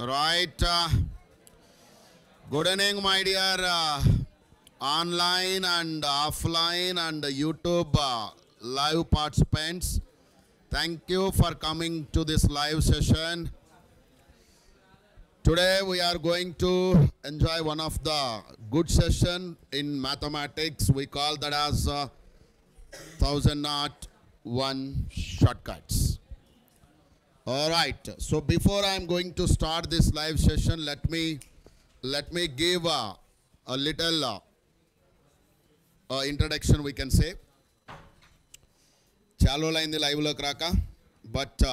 Right. uh, good evening, my dear uh, online and offline and YouTube uh, live participants. Thank you for coming to this live session. Today we are going to enjoy one of the good session in mathematics. We call that as uh, thousand not one shortcuts. All right. So before I am going to start this live session, let me let me give a, a little uh, uh, introduction. We can say. చాలా రోజులైంది లైవ్లోకి రాక but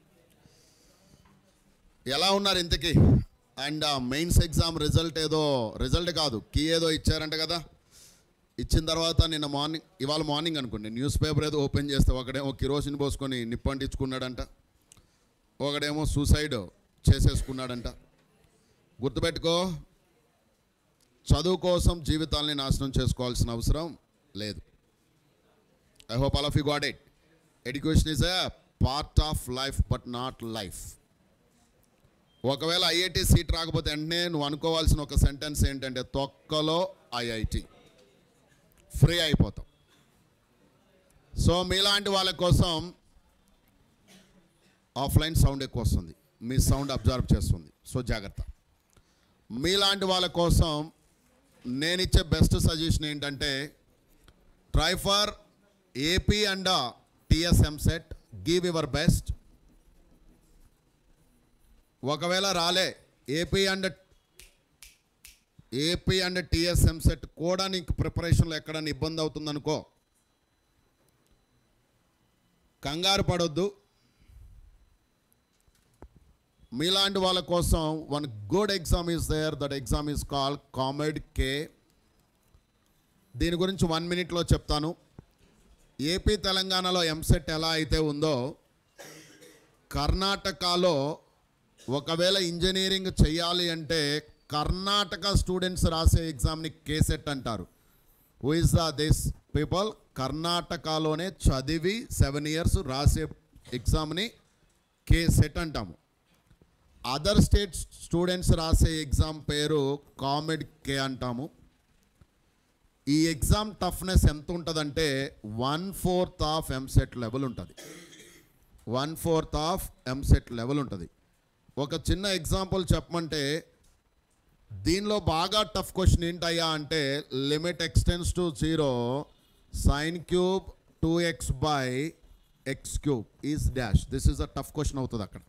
ఎలా ఉన్నారు ఇంతకీ and mains exam result ఏదో result కాదు key ఏదో ఇచ్చారంట కదా ఇచ్చిన తర్వాత నిన్న మార్నింగ్ ఇవాళ మార్నింగ్ అనుకోండి న్యూస్ పేపర్ ఏదో ఓపెన్ చేస్తే ఒకడేమో కిరోసిన్ పోసుకొని నిప్పంటించుకున్నాడంట ఒకడేమో సూసైడ్ చేసేసుకున్నాడంట గుర్తుపెట్టుకో చదువు కోసం జీవితాల్ని నాశనం చేసుకోవాల్సిన అవసరం లేదు I hope all of you got it education is a part of life but not life ఒకవేళ ఐఐటి సీట్ రాకపోతే వెంటనే నువ్వు అనుకోవాల్సిన ఒక సెంటెన్స్ ఏంటంటే తొక్కలో ఐఐటి ఫ్రీ అయిపోతాం సో మీలాంటి వాళ్ళ కోసం ఆఫ్లైన్ సౌండ్ ఎక్కువ వస్తుంది మీ సౌండ్ అబ్జర్వ్ చేస్తుంది సో జాగ్రత్త మీలాంటి వాళ్ళ కోసం నేను ఇచ్చే బెస్ట్ సజెషన్ ఏంటంటే try for AP and TSM set give your best ఒకవేళ రాలే AP and AP and TSM set కూడా నీకు ప్రిపరేషన్లో ఎక్కడైనా ఇబ్బంది అవుతుందనుకో కంగారు పడొద్దు మీలాంటి వాళ్ళ కోసం one good exam is there that exam is call COMEDK దీని గురించి వన్ మినిట్లో చెప్తాను ఏపీ తెలంగాణలో ఎంసెట్ ఎలా అయితే ఉందో కర్ణాటకలో ఒకవేళ ఇంజనీరింగ్ చేయాలి అంటే కర్ణాటక స్టూడెంట్స్ రాసే ఎగ్జామ్ని కేసెట్ అంటారు who is the this people కర్ణాటకలోనే చదివి సెవెన్ ఇయర్స్ రాసే ఎగ్జామ్ని కేసెట్ అంటాము అదర్ స్టేట్ స్టూడెంట్స్ రాసే ఎగ్జామ్ పేరు కామెడ్ కే అంటాము ఈ ఎగ్జామ్ టఫ్నెస్ ఎంత ఉంటుందంటే one fourth of EAMCET level ఉంటుంది one fourth of EAMCET level ఉంటుంది ఒక చిన్న ఎగ్జాంపుల్ చెప్పమంటే దీనిలో బాగా టఫ్ క్వశ్చన్ ఏంటయ్యా అంటే limit x tends to zero sine cube two x by x cube is dash this is a tough question అవుతుంది అక్కడ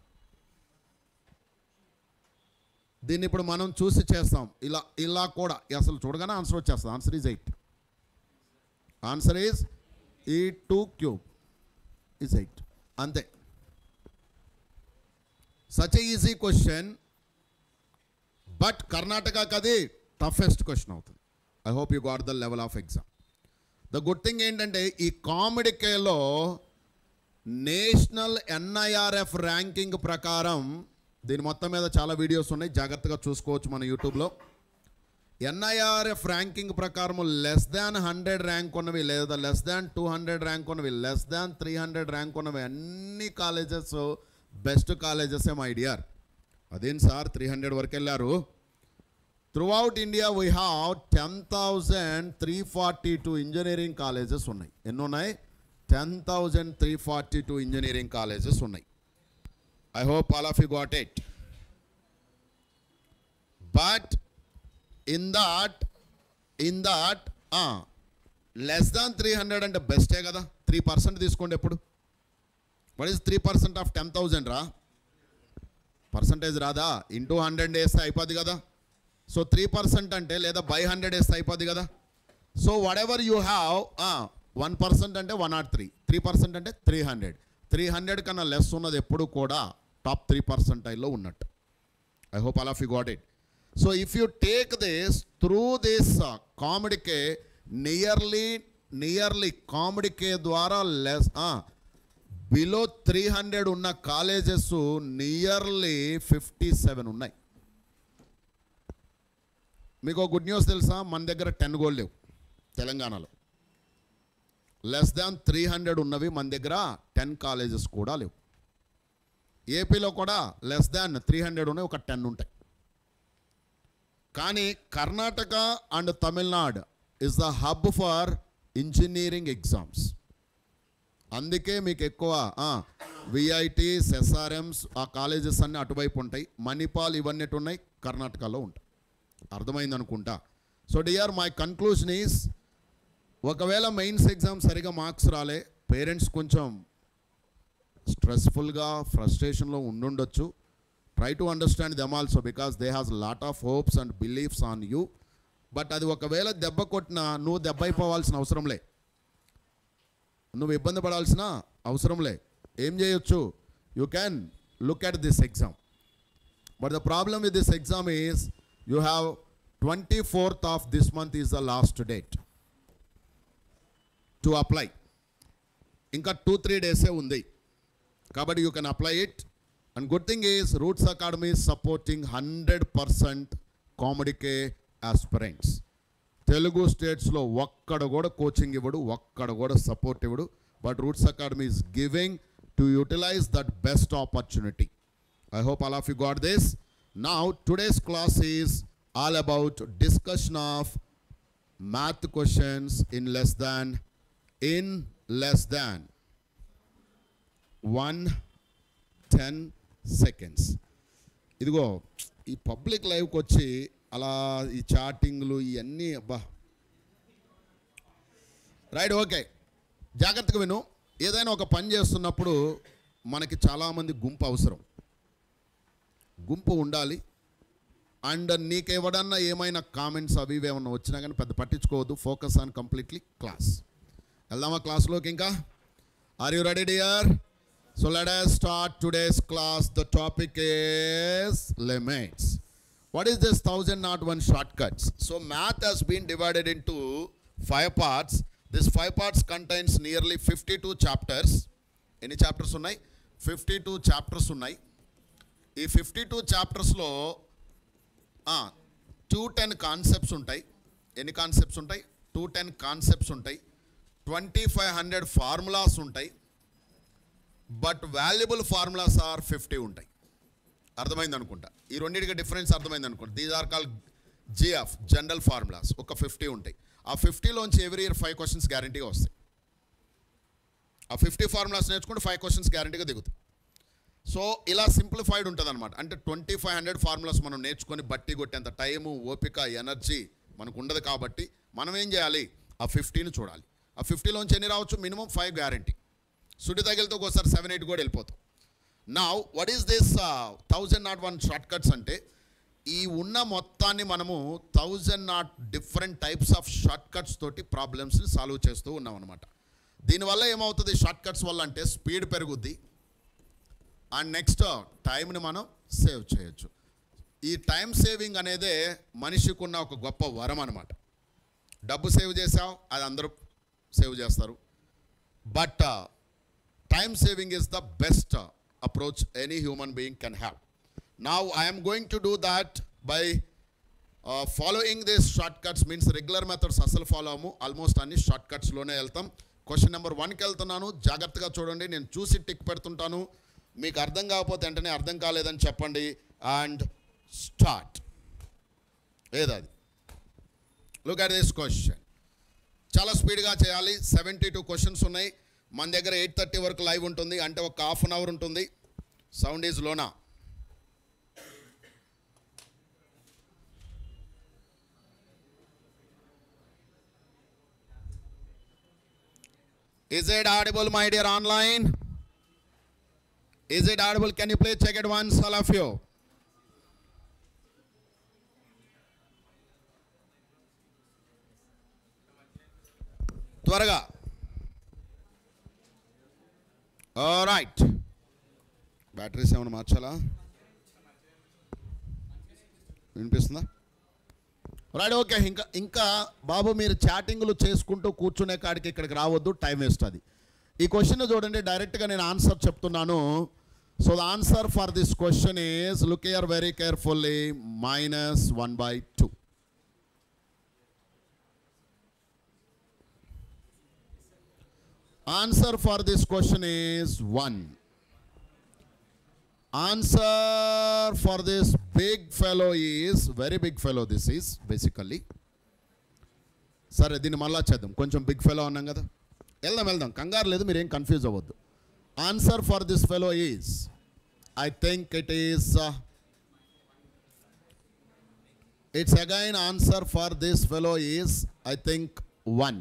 దీన్ని ఇప్పుడు మనం చూసి చేస్తాం ఇలా ఇలా కూడా అసలు చూడగానే ఆన్సర్ వచ్చేస్తుంది answer is eight answer is ఈ టూ క్యూబ్ ఈజ్ ఎయిట్ అంతే సచ్ ఈజీ క్వశ్చన్ బట్ కర్ణాటకకి అది టఫెస్ట్ క్వశ్చన్ అవుతుంది I hope you got the level of exam the good thing ఏంటంటే ఈ కామెడికేలో నేషనల్ ఎన్ఐఆర్ఎఫ్ ర్యాంకింగ్ ప్రకారం దీని మొత్తం మీద చాలా వీడియోస్ ఉన్నాయి జాగ్రత్తగా చూసుకోవచ్చు మన యూట్యూబ్లో ఎన్ఐఆర్ఎఫ్ ర్యాంకింగ్ ప్రకారం లెస్ దాన్ హండ్రెడ్ ర్యాంక్ ఉన్నవి లేదా less than two hundred rank ఉన్నవి less than three hundred rank ఉన్నవి అన్ని colleges best colleges my dear అదేం సార్ త్రీ హండ్రెడ్ వరకు వెళ్ళారు throughout India we have ten thousand three forty two engineering colleges ఉన్నాయి ఎన్ని ఉన్నాయి ten thousand three forty two engineering colleges ఉన్నాయి I hope all of you got it but in that in that less than three hundred అంటే బెస్టే కదా three percent తీసుకోండి ఎప్పుడు what is three percent of ten thousand రా percentage రాదా into hundred వేస్తే అయిపోద్ది కదా సో త్రీ పర్సెంట్ అంటే లేదా బై హండ్రెడ్ వేస్తే అయిపోద్ది కదా so whatever you have one percent అంటే one not three three percent అంటే త్రీ హండ్రెడ్ త్రీ హండ్రెడ్ కన్నా లెస్ ఉన్నది ఎప్పుడు కూడా టాప్ త్రీ పర్సెంటైల్లో ఉన్నట్టు I hope all of you got it so if you take this through this COMEDK nearly nearly COMEDK ద్వారా less below three hundred ఉన్న colleges nearly fifty seven ఉన్నాయి మీకు గుడ్ న్యూస్ తెలుసా మన దగ్గర టెన్ గోల్ లేవు తెలంగాణలో లెస్ దాన్ త్రీ హండ్రెడ్ ఉన్నవి మన దగ్గర టెన్ కాలేజెస్ కూడా లేవు ఏపీలో కూడా లెస్ దాన్ త్రీ హండ్రెడ్ ఉన్నాయి ఒక టెన్ ఉంటాయి కానీ Karnataka and Tamil Nadu is the hub for engineering exams అందుకే మీకు ఎక్కువ విఐటీస్ ఎస్ఆర్ఎంస్ ఆ కాలేజెస్ అన్నీ అటువైపు ఉంటాయి మణిపాల్ ఇవన్నీ ఎటు ఉన్నాయి కర్ణాటకలో ఉంటాయి అర్థమైంది అనుకుంటా so dear my conclusion is ఒకవేళ మెయిన్స్ ఎగ్జామ్ సరిగా మార్క్స్ రాలే పేరెంట్స్ కొంచెం స్ట్రెస్ఫుల్గా ఫ్రస్ట్రేషన్లో ఉండుండొచ్చు try to understand them also because they has lot of hopes and beliefs on you but అది ఒకవేళ దెబ్బ కొట్టినా నువ్వు దెబ్బ అయిపోవాల్సిన అవసరంలే నువ్వు ఇబ్బంది పడాల్సిన అవసరంలే ఏం చేయొచ్చు you can look at this exam but the problem with this exam is you have twenty fourth of this month is the last date to apply ఇంకా టూ త్రీ డేసే ఉంది కాబట్టి you can apply it and good thing is Roots Academy supporting hundred percent COMEDK aspirants Telugu స్టేట్స్లో ఒక్కడ కూడా coaching ఇవ్వడు ఒక్కడ కూడా సపోర్ట్ ఇవ్వడు but Roots Academy is giving to utilize that best opportunity I hope all of you got this now today's class is all about discussion of math questions in less than in less than 1 10 seconds ఇదిగో ఈ public లైవ్కి వచ్చి అలా ఈ చాటింగ్లు ఇవన్నీ అబ్బా right okay జాగ్రత్తగా విను ఏదైనా ఒక పని చేస్తున్నప్పుడు మనకి చాలామంది గుంపు అవసరం గుంపు ఉండాలి అండ్ నీకు ఎవడన్నా ఏమైనా కామెంట్స్ అవి ఇవి ఏమన్నా వచ్చినా కానీ పెద్ద పట్టించుకోవద్దు ఫోకస్ ఆన్ కంప్లీట్లీ క్లాస్ వెళ్దామా క్లాస్లోకి ఇంకా are you ready dear so let start today's class the topic is limits what is this thousand not one shortcuts so math has been divided into five parts this five parts contains nearly fifty two chapters ఎన్ని chapters ఉన్నాయి fifty two chapters ఉన్నాయి ఈ fifty two చాప్టర్స్లో two ten concepts ఉంటాయి ఎన్ని concepts ఉంటాయి two ten concepts ఉంటాయి twenty five hundred formulas ఉంటాయి but valuable formulas are fifty ఉంటాయి అర్థమైంది అనుకుంటా ఈ రెండింటికి డిఫరెన్స్ అర్థమైంది అనుకుంటా these are call GF general formulas ఒక ఫిఫ్టీ ఉంటాయి ఆ ఫిఫ్టీలోంచి ఎవ్రీ ఇయర్ ఫైవ్ క్వశ్చన్స్ గ్యారంటీగా వస్తాయి ఆ ఫిఫ్టీ ఫార్ములాస్ నేర్చుకుంటే ఫైవ్ క్వశ్చన్స్ గ్యారంటీగా దిగుతాయి సో ఇలా సింప్లిఫైడ్ ఉంటుంది అనమాట అంటే ట్వంటీ ఫైవ్ హండ్రెడ్ ఫార్ములాస్ మనం నేర్చుకొని బట్టి కొట్టేంత టైము ఓపిక ఎనర్జీ మనకు ఉండదు కాబట్టి మనం ఏం చేయాలి ఆ ఫిఫ్టీని చూడాలి ఆ ఫిఫ్టీలోంచి ఎన్ని రావచ్చు మినిమం ఫైవ్ గ్యారంటీ సుడి తగిలితో ఒకసారి సెవెన్ ఎయిట్ కూడా వెళ్ళిపోతాం నా what is this thousand not one shortcuts అంటే ఈ ఉన్న మొత్తాన్ని మనము thousand not different types of shortcuts తోటి ప్రాబ్లమ్స్ని సాల్వ్ చేస్తూ ఉన్నాం అనమాట దీనివల్ల ఏమవుతుంది షార్ట్ కట్స్ వల్ల అంటే స్పీడ్ పెరుగుద్ది అండ్ నెక్స్ట్ టైంని మనం సేవ్ చేయొచ్చు ఈ టైం సేవింగ్ అనేదే మనిషికి ఉన్న ఒక గొప్ప వరం అనమాట డబ్బు సేవ్ చేసావు అది అందరూ సేవ్ చేస్తారు but time saving is the best approach any human being can have now I'm going to do that by following this shortcuts means regular methods అసలు ఫాలో అవ్వము ఆల్మోస్ట్ అన్ని షార్ట్ కట్స్లోనే వెళ్తాం question number వన్కి వెళ్తున్నాను జాగ్రత్తగా చూడండి నేను చూసి టిక్ పెడుతుంటాను మీకు అర్థం కాకపోతే వెంటనే అర్థం కాలేదని చెప్పండి అండ్ స్టార్ట్ ఏదది లుక్ అట్ దిస్ క్వశ్చన్ చాలా స్పీడ్గా చేయాలి సెవెంటీ టూ క్వశ్చన్స్ ఉన్నాయి మన దగ్గర ఎయిట్ థర్టీ వరకు లైవ్ ఉంటుంది అంటే ఒక హాఫ్ అన్ అవర్ ఉంటుంది సౌండ్ ఈజ్ లోనా Is it audible, my dear online? Is it audible? Can you please check it once, all of you? త్వరగా రైట్ బ్యాటరీస్ ఏమైనా మార్చాలా వినిపిస్తుందా రైట్ ఓకే ఇంకా ఇంకా బాబు మీరు చాటింగ్లు చేసుకుంటూ కూర్చునే కాడికి ఇక్కడికి రావద్దు టైం వేస్ట్ అది ఈ క్వశ్చన్ చూడండి డైరెక్ట్గా నేను ఆన్సర్ చెప్తున్నాను so the answer for this question is look here very carefully minus one by two answer for this question is one answer for this big fellow is very big fellow this is basically సరే దీన్ని మళ్ళా చేద్దాం కొంచెం big fellow అన్నాం కదా వెళ్దాం వెళ్దాం కంగారు లేదు మీరేం కన్ఫ్యూజ్ అవ్వద్దు answer for this fellow is I think it is it's again answer for this fellow is I think one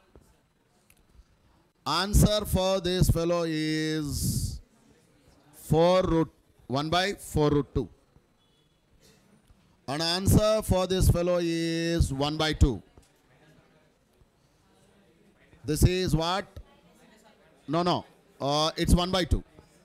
answer for this fellow is four root one by four root two and answer for this fellow is one by two this is what no no it's one by two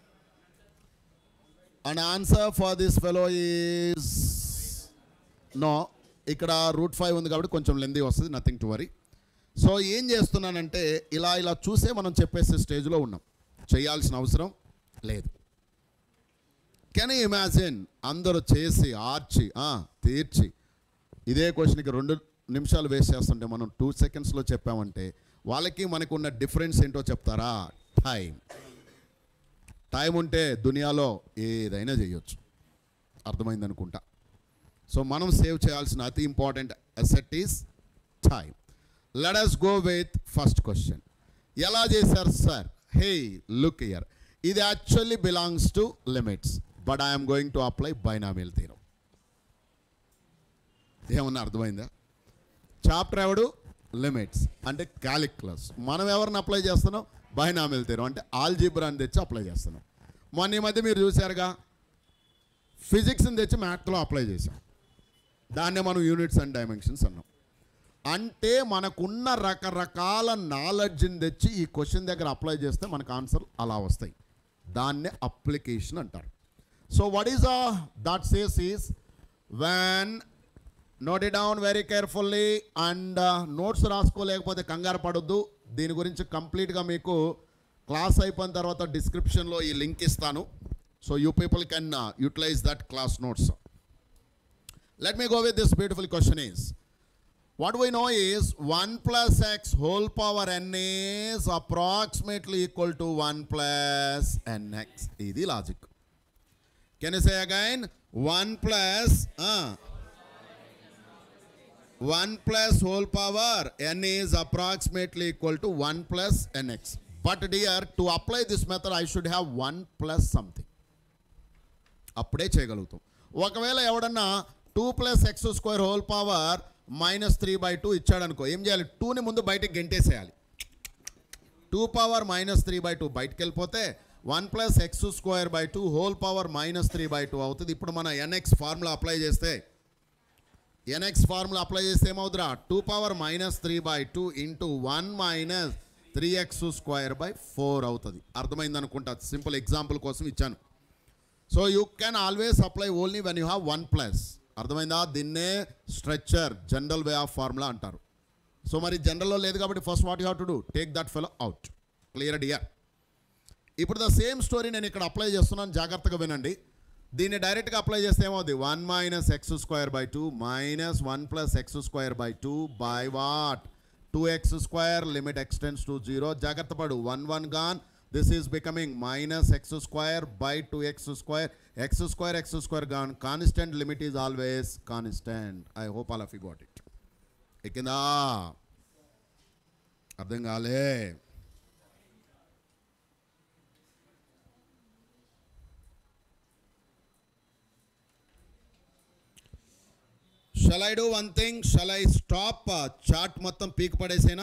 and answer for this fellow is no ఇక్కడ root five ఉంది కాబట్టి కొంచెం lengthy వస్తుంది nothing to worry so ఏం చేస్తున్నానంటే ఇలా ఇలా చూసే మనం చెప్పేసే స్టేజ్లో ఉన్నాం చేయాల్సిన అవసరం లేదు కెన్ ఇమాజిన్ అందరూ చేసి ఆర్చి ఆ, తీర్చి ఇదే క్వశ్చన్కి రెండు నిమిషాలు వేస్ట్ చేస్తుంటే మనం టూ సెకండ్స్లో చెప్పామంటే వాళ్ళకి మనకు ఉన్న డిఫరెన్స్ ఏంటో చెప్తారా టైం టైం ఉంటే దునియాలో ఏదైనా చేయొచ్చు అర్థమైంది అనుకుంటా సో మనం సేవ్ చేయాల్సిన అతి important asset is time let us go with first question ఎలా చేశారు సార్ హే లుక్ ఇయర్ ఇది actually belongs to limits but I'm going to apply binomial theorem ఏమన్నా అర్థమైందా చాప్టర్ ఎవడు లిమిట్స్ అంటే క్యాలిక్యులస్ మనం ఎవరిని అప్లై చేస్తున్నాం బైనామిల్ తీరం అంటే ఆల్జీబ్రా అని తెచ్చి అప్లై చేస్తున్నాం మొన్న ఈ మధ్య మీరు చూశారుగా ఫిజిక్స్ని తెచ్చి మ్యాథ్లో అప్లై చేసాం దాన్నే మనం యూనిట్స్ అండ్ డైమెన్షన్స్ అన్నాం అంటే మనకున్న రకరకాల నాలెడ్జ్ని తెచ్చి ఈ క్వశ్చన్ దగ్గర అప్లై చేస్తే మనకు ఆన్సర్ అలా వస్తాయి దాన్నే అప్లికేషన్ అంటారు so what is that says is one note it down very carefully and notes రాసుకోలేకపోతే కంగారు పడొద్దు దీని గురించి కంప్లీట్గా మీకు క్లాస్ అయిపోయిన తర్వాత డిస్క్రిప్షన్లో ఈ లింక్ ఇస్తాను so you people can utilize that class notes let me go with this beautiful question is what we know is 1 plus x whole power n is approximately equal to 1 plus nx. ఇది logic can you say again 1 plus 1 plus whole power n is approximately equal to 1 plus nx. But dear, to apply this method, I should have 1 plus something. అప్పుడే చేయగలుగుతాం ఒకవేళ ఎవడన్నా two plus x square whole power minus three by two ఇచ్చాడనుకో ఏం చేయాలి టూని ముందు బయటకు గెంటేసేయాలి two power minus three by two బయటకు వెళ్ళిపోతే one plus x square by two whole power minus three by two అవుతుంది ఇప్పుడు మన ఎన్ఎక్స్ ఫార్ములా అప్లై చేస్తే ఎన్ఎక్స్ ఫార్ములా అప్లై చేస్తే ఏమవుతురా two power minus three by two into one minus three x square by four అవుతుంది అర్థమైంది అనుకుంటా simple example కోసం ఇచ్చాను so you can always apply only when you have one plus అర్థమైందా దీన్నే structure general way of formula అంటారు సో మరి జనరల్లో లేదు కాబట్టి first what you have to do take that fellow out clear dear ఇప్పుడు ద సేమ్ స్టోరీ నేను ఇక్కడ అప్లై చేస్తున్నాను జాగ్రత్తగా వినండి దీన్ని డైరెక్ట్గా అప్లై చేస్తే ఏమవుతుంది one minus x square by two minus one plus x square by two by what two x square limit x tends to zero జాగ్రత్త పడు one one gone this is becoming minus x square by two x square x square x square gone constant limit is always constant I hope all of you got it ఎక్కిందా అర్థం కాలే shall I do one thing shall I stop chat మొత్తం పీక్ పడేసేనా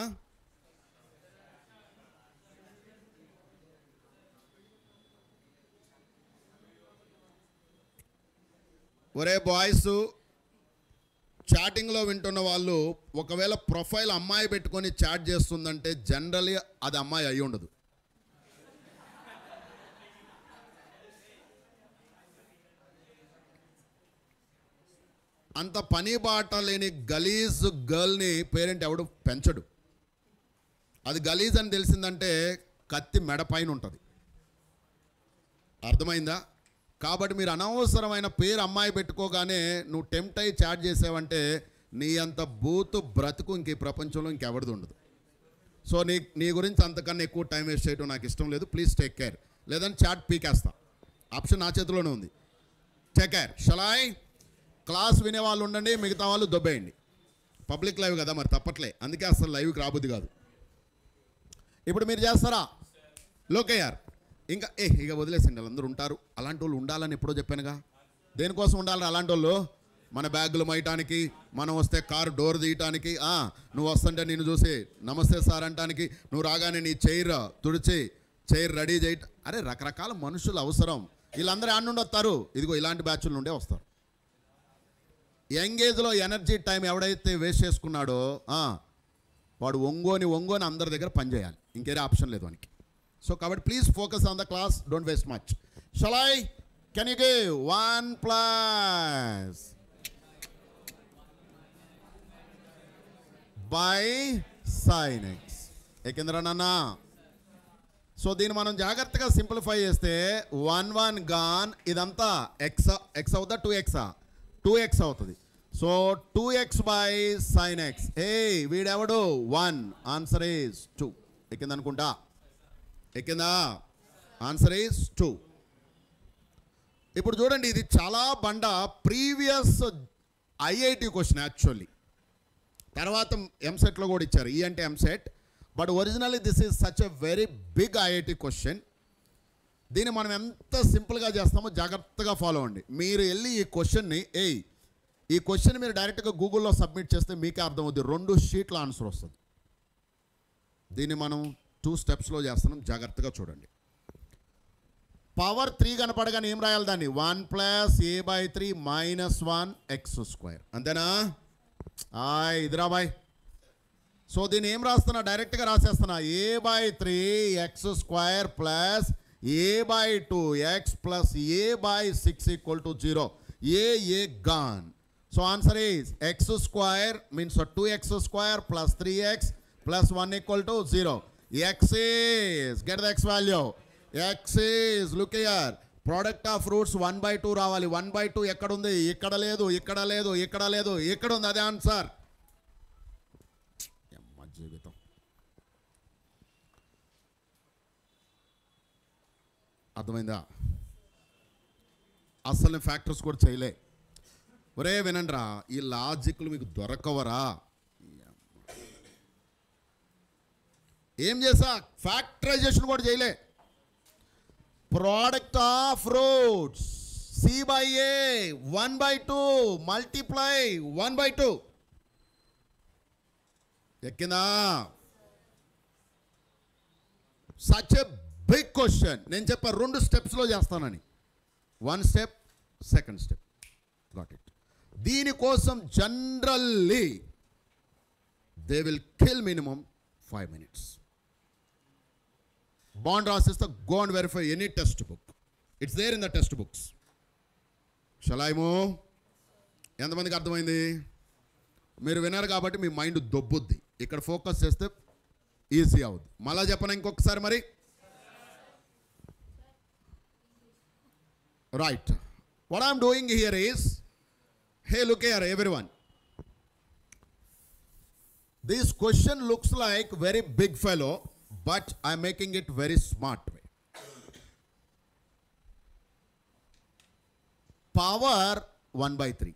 ఒరే boys చాటింగ్లో వింటున్న వాళ్ళు ఒకవేళ ప్రొఫైల్ అమ్మాయి పెట్టుకొని చాట్ చేస్తుందంటే జనరలీ అది అమ్మాయి అయి ఉండదు అంత పని బాట లేని గలీజ్ గర్ల్ని పేరెంట్ ఎవడు పెంచడు అది గలీజ్ అని తెలిసిందంటే కత్తి మెడ పైన ఉంటుంది అర్థమైందా కాబట్టి మీరు అనవసరమైన పేరు అమ్మాయి పెట్టుకోగానే నువ్వు టెంప్ట్ అయ్యి చాట్ చేసావంటే నీ అంత బూతు బ్రతుకు ఇంక ఈ ప్రపంచంలో ఇంకెవరిది ఉండదు సో నీ నీ గురించి అంతకన్నా ఎక్కువ టైం వేస్ట్ చేయడం నాకు ఇష్టం లేదు ప్లీజ్ టేక్ కేర్ లేదంటే చాట్ పీకేస్తా ఆప్షన్ నా చేతిలోనే ఉంది టేక్ కేర్ షలాయ్ క్లాస్ వినే వాళ్ళు ఉండండి మిగతా వాళ్ళు దొబ్బేయండి పబ్లిక్ లైవ్ కదా మరి తప్పట్లే అందుకే అసలు లైవ్కి రాబుద్ది కాదు ఇప్పుడు మీరు చేస్తారా లోకయ్యార్ ఇంకా ఏ ఇక వదిలేసండి వాళ్ళందరూ ఉంటారు అలాంటి వాళ్ళు ఉండాలని ఎప్పుడో చెప్పానుగా దేనికోసం ఉండాలని అలాంటి వాళ్ళు మన బ్యాగులు మైటానికి మనం వస్తే కారు డోర్ తీయటానికి ఆ, నువ్వు వస్తుంటే నేను చూసి నమస్తే సార్ అంటానికి నువ్వు రాగానే నీ చైర్ తుడిచి చైర్ రెడీ చేయ అరే రకరకాల మనుషులు అవసరం వీళ్ళందరూ ఆడ నుండి వస్తారు ఇదిగో ఇలాంటి బ్యాచ్ల నుండే వస్తారు యంగ్ ఏజ్లో ఎనర్జీ టైం ఎవడైతే వేస్ట్ చేసుకున్నాడో ఆ, వాడు ఒంగోని ఒంగోని అందరి దగ్గర పనిచేయాలి ఇంకేరే ఆప్షన్ లేదు వానికి సో కాబట్టి please focus on the class don't waste much shall I can you give one plus by sine x ఎక్కిందిరా నాన్న సో దీన్ని మనం జాగ్రత్తగా సింప్లిఫై చేస్తే వన్ వన్ గాన్ ఇదంతా ఎక్స్ ఎక్స్ అవుతా టూ ఎక్సా టూ ఎక్స్ అవుతుంది so two x by sine x ఏ వీడెవడు వన్ ఆన్సర్ ఈస్ టూ ఎక్కింది అనుకుంటా ఎక్కిందా ఆన్సర్ ఈస్ టూ ఇప్పుడు చూడండి ఇది చాలా బండ ప్రీవియస్ ఐఐటి క్వశ్చన్ యాక్చువల్లీ తర్వాత ఎంసెట్లో కూడా ఇచ్చారు ఈ అంటే EAMCET but originally this is such a very big IIT question దీన్ని మనం ఎంత సింపుల్గా చేస్తామో జాగ్రత్తగా ఫాలో అవ్వండి మీరు వెళ్ళి ఈ క్వశ్చన్ని ఏయ్ ఈ క్వశ్చన్ మీరు డైరెక్ట్గా గూగుల్లో సబ్మిట్ చేస్తే మీకే అర్థమవుద్ది రెండు షీట్ల ఆన్సర్ వస్తుంది దీన్ని మనం టూ స్టెప్స్లో చేస్తున్నాం జాగ్రత్తగా చూడండి పవర్ త్రీ కనపడగానే ఏం రాయాలి దాన్ని one plus a by three minus one x square అంతేనా ఆయ్ ఇదిరా బాయ్ సో దీన్ని ఏం రాస్తున్నా డైరెక్ట్గా రాసేస్తున్నా a by three x square plus a by two x plus a by six equal to zero a a gone so answer is x square means two x square plus three x plus one equal to zero x is get the x value x is look year product of roots one by two రావాలి one by two ఎక్కడ ఉంది ఇక్కడ లేదు ఇక్కడ లేదు ఇక్కడ లేదు ఇక్కడ ఉంది అదే ఆన్సర్ అమ్మ జీవితం అర్థమైందా అసలు ఫ్యాక్టర్స్ కూడా చేయలే ఒరే వినండిరా ఈ లాజిక్లు మీకు దొరకవరా ఏం చేసా ఫ్యాక్టరైజేషన్ కూడా చేయలే product of roots c by a one by two multiply one by two ఎక్కిందా సచ్ ఎ బిగ్ క్వశ్చన్ నేను చెప్పా రెండు స్టెప్స్లో చేస్తానని one step second step got it దీనికోసం generally they will kill minimum five minutes bond రాసిస్తే go and verify any text book it's there in the text books షలాయిమో ఎంతమందికి అర్థమైంది మీరు విన్నారు కాబట్టి మీ మైండ్ దొబ్బుద్ది ఇక్కడ ఫోకస్ చేస్తే ఈజీ అవుద్ది మళ్ళా చెప్పనా ఇంకొకసారి మరి right what I'm doing here is hey look here everyone this question looks like very big fellow but I'm making it very smart way power one by three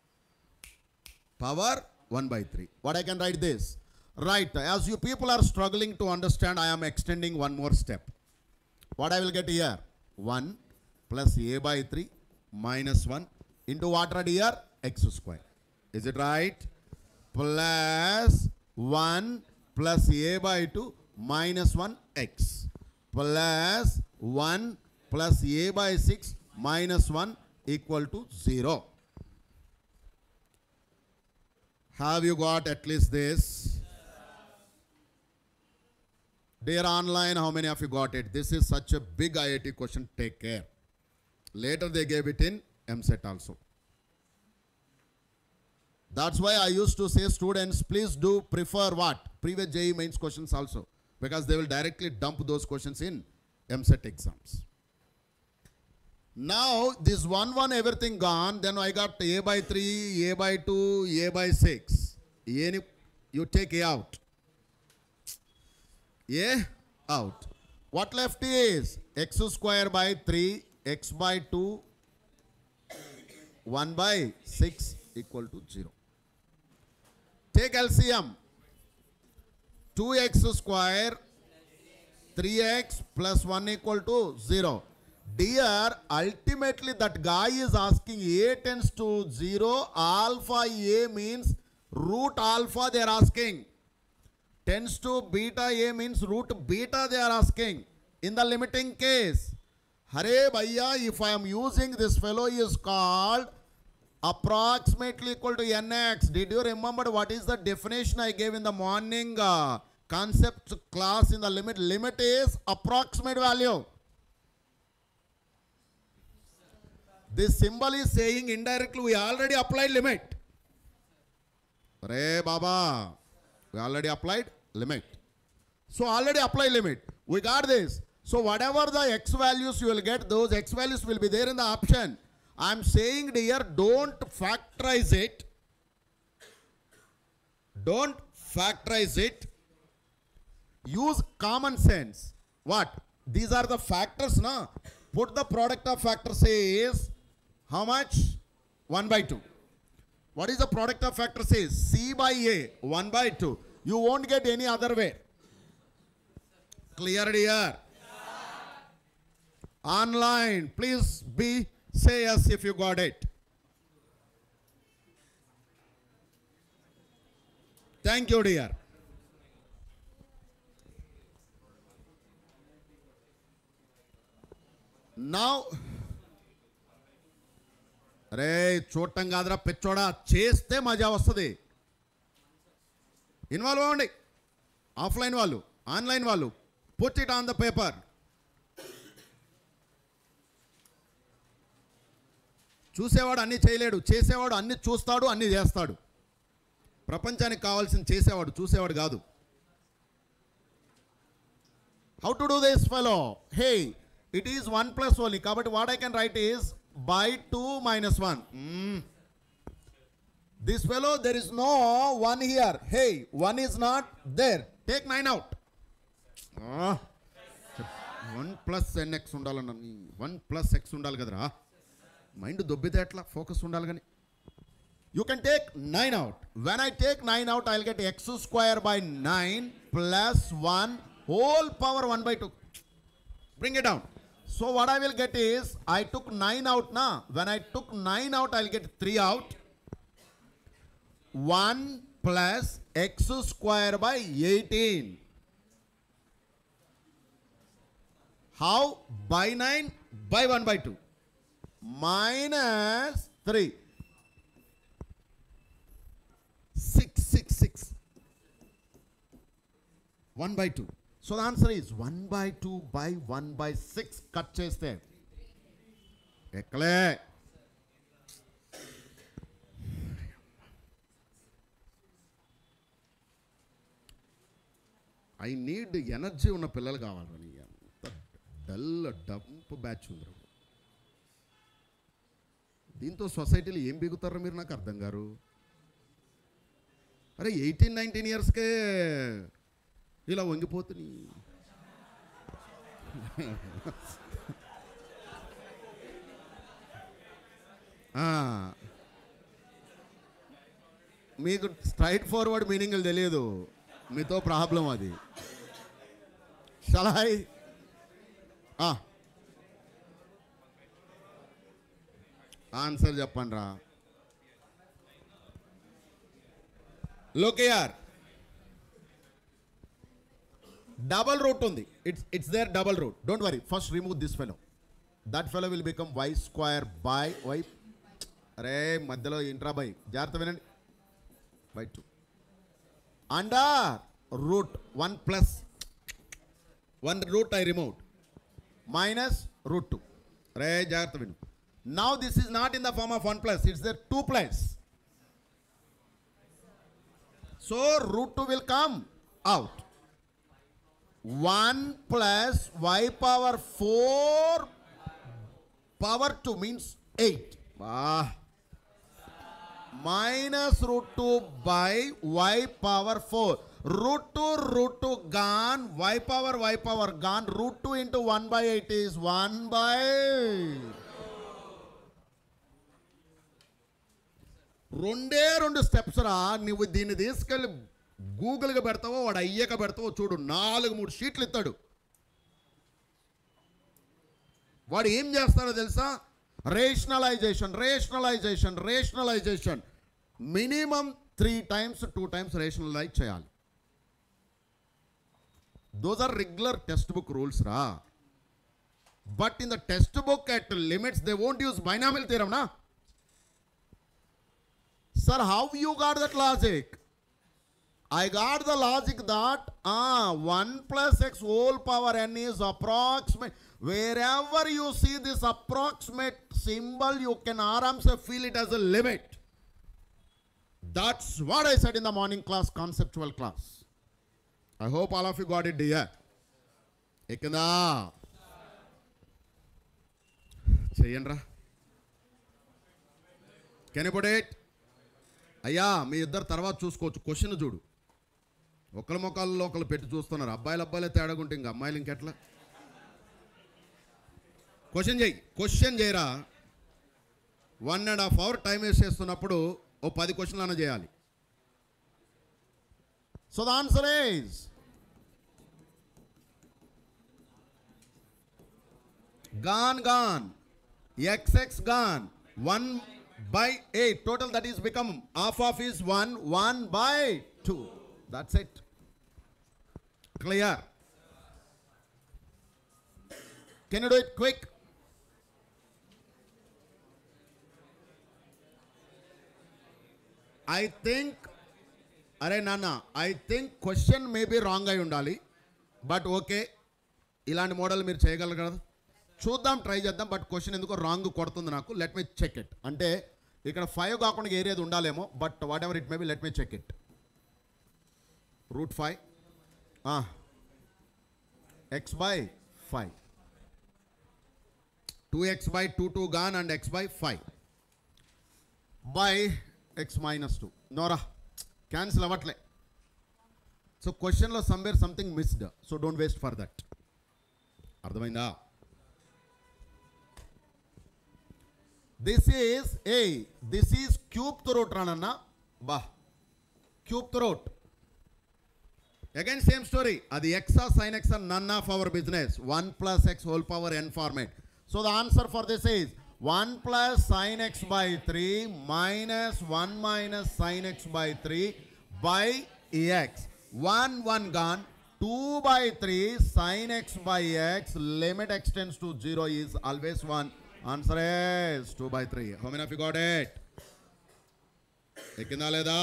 power 1 by 3. What I can write this? Right, as you people are struggling to understand, I am extending one more step. What I will get here? 1 plus a by 3 minus 1 into what right here? x square. Is it right? Plus 1 plus a by 2 minus 1 x plus 1 plus a by 6 minus 1 equal to 0. Have you got at least this? Dear online, how many of you got it? This is such a big IIT question. Take care. Later they gave it in MSET also. That's why I used to say students, please do prefer what? Previous JE mains questions also. Because they will directly dump those questions in MSET exams. Now this one one everything gone. Then I got a by three, a by two, a by six. A you take a out. A out. What left is x square by three x by 2 1 by 6 equal to 0. Take LCM 2x square 3x plus 1 equal to 0. Dear, ultimately that guy is asking a tends to 0, alpha a means root alpha they are asking. Tends to beta a means root beta they are asking. In the limiting case, Hare Bhaiya, if I am using this fellow is called approximately equal to nx. Did you remember what is the definition I gave in the morning uh, concept class in the limit? Limit is approximate value. This symbol is saying indirectly we already applied limit. Re Baba, we already applied limit. So already apply limit. We got this. So whatever the x values you will get, those x values will be there in the option. I am saying dear, don't factorize it. Don't factorize it. Use common sense. What? These are the factors, na? Put the product of factors is how much? 1 by 2. What is the product of factors is? C by A, 1 by 2. You won't get any other way. Clear dear? Online, please be say yes if you got it. Thank you, dear. Now, అరే చూడటం కాదురా పెచ్చోడా చేస్తే మజా వస్తుంది involve అవ్వండి offline వాళ్ళు online వాళ్ళు put it on the paper చూసేవాడు అన్ని చేయలేడు చేసేవాడు అన్ని చూస్తాడు అన్ని చేస్తాడు ప్రపంచానికి కావాల్సింది చేసేవాడు చూసేవాడు కాదు how to do this fellow hey it is one plus only కాబట్టి what I can write is by two minus one this fellow there is no one here hey one is not there take nine out one plus n x ఉండాలన్న one plus x ఉండాలి కదరా mind దొబ్బితే ఎట్లా focus ఉండాలి కానీ you can take nine out when I take nine out I get x square by nine plus one whole power one by two bring it down. So what I will get is, I took 9 out now. When I took 9 out, I'll get 3 out. 1 plus x square by 18. How? By 9, by 1 by 2. Minus 3. 6, 6, 6. 1 by 2. So the answer is 1 by 2 by 1 by 6 cut చేస్తే ఎక్కలే I need energy ఉన్న పిల్లలు కావాలని ఎంత dull dump batch ఉంది రా. దీంతో సొసైటీలో ఏం బిగుతారో మీరు నాకు అర్థం గారు అరే ఎయిటీన్ నైన్టీన్ ఇయర్స్కే ఇలా వంగిపోతుని ఆ. మీకు స్ట్రైట్ ఫార్వర్డ్ మీనింగ్లు తెలియదు మీతో ప్రాబ్లం అది సలహాయ్ ఆన్సర్ చెప్పండి రా లోకేయార్ డబల్ రూట్ ఉంది it's it's there double root don't worry first remove this fellow that fellow will become y square by y అరే మధ్యలో ఇంట్రా బై జాగ్రత్త వినండి by two under root one plus one root I remove minus root two రే జాగ్రత్త విను now this is not in the form of one plus it's there two plus so root two will come out 1 plus y power 4 power 2 means 8. Ah. Minus root two by y power four root two root two gone y power y power gone root two into one by eight is one by రెండే రెండు steps రా నువ్వు దీన్ని తీసుకెళ్ళి గూగుల్కి పెడతావో వాడు అయ్యాక పెడతావో చూడు నాలుగు మూడు షీట్లు ఇస్తాడు వాడు ఏం చేస్తాడో తెలుసా rationalization rationalization rationalization minimum three times two times rationalize చేయాలి those are regular text book rules రా but in the text book at limits they won't use binomial theorem నా Sir, how you got that logic? I got the logic that ah, 1 plus x whole power n is approximate. Wherever you see this approximate symbol, you can aramse feel it as a limit. That's what I said in the morning class, conceptual class. I hope all of you got it, dear. ఎక్కిందా చెయ్యండి రా can you put it అయ్యా మీ ఇద్దరు తర్వాత చూసుకోవచ్చు question చూడు ఒకళ్ళ మొక్కల్లో ఒకళ్ళు పెట్టి చూస్తున్నారు అబ్బాయిలు అబ్బాయిలే తేడాగుంటే ఇంక అమ్మాయిలు ఇంకెట్లా క్వశ్చన్ చేయి క్వశ్చన్ చేయరా one and half hour time waste చేస్తున్నప్పుడు ఓ పది క్వశ్చన్లు అన్న చేయాలి so the answer is gone gone xx gone 1 by 8 total that is become half of is 1 1 by 2 that's it clear can you do it quick i think అరే నాన్న I think question maybe wrong అయి ఉండాలి but okay ఇలాంటి model మీరు చేయగలరు కదా చూద్దాం try చేద్దాం బట్ క్వశ్చన్ ఎందుకో రాంగ్ కొడుతుంది నాకు లెట్ మీ చెక్ ఇట్ అంటే ఇక్కడ ఫైవ్ కాకుండా ఏరియాది ఉండాలేమో but whatever it maybe let me check it root five x by five two x by two two gone and x by five by x minus two నోరా cancel అవ్వట్లే so క్వశ్చన్లో somewhere something missed so don't waste for that అర్థమైందా this is a this is cube root రానన్న బా cube root again same story అది ఎక్సా sine x none of our business one plus x whole power n format so the answer for this is one plus sine x by three minus one minus sine x by three by x one one gone two by three sine x by x limit x tends to zero is always one answer is 2 by 3. How many of you got it? ఎక్కిందా లేదా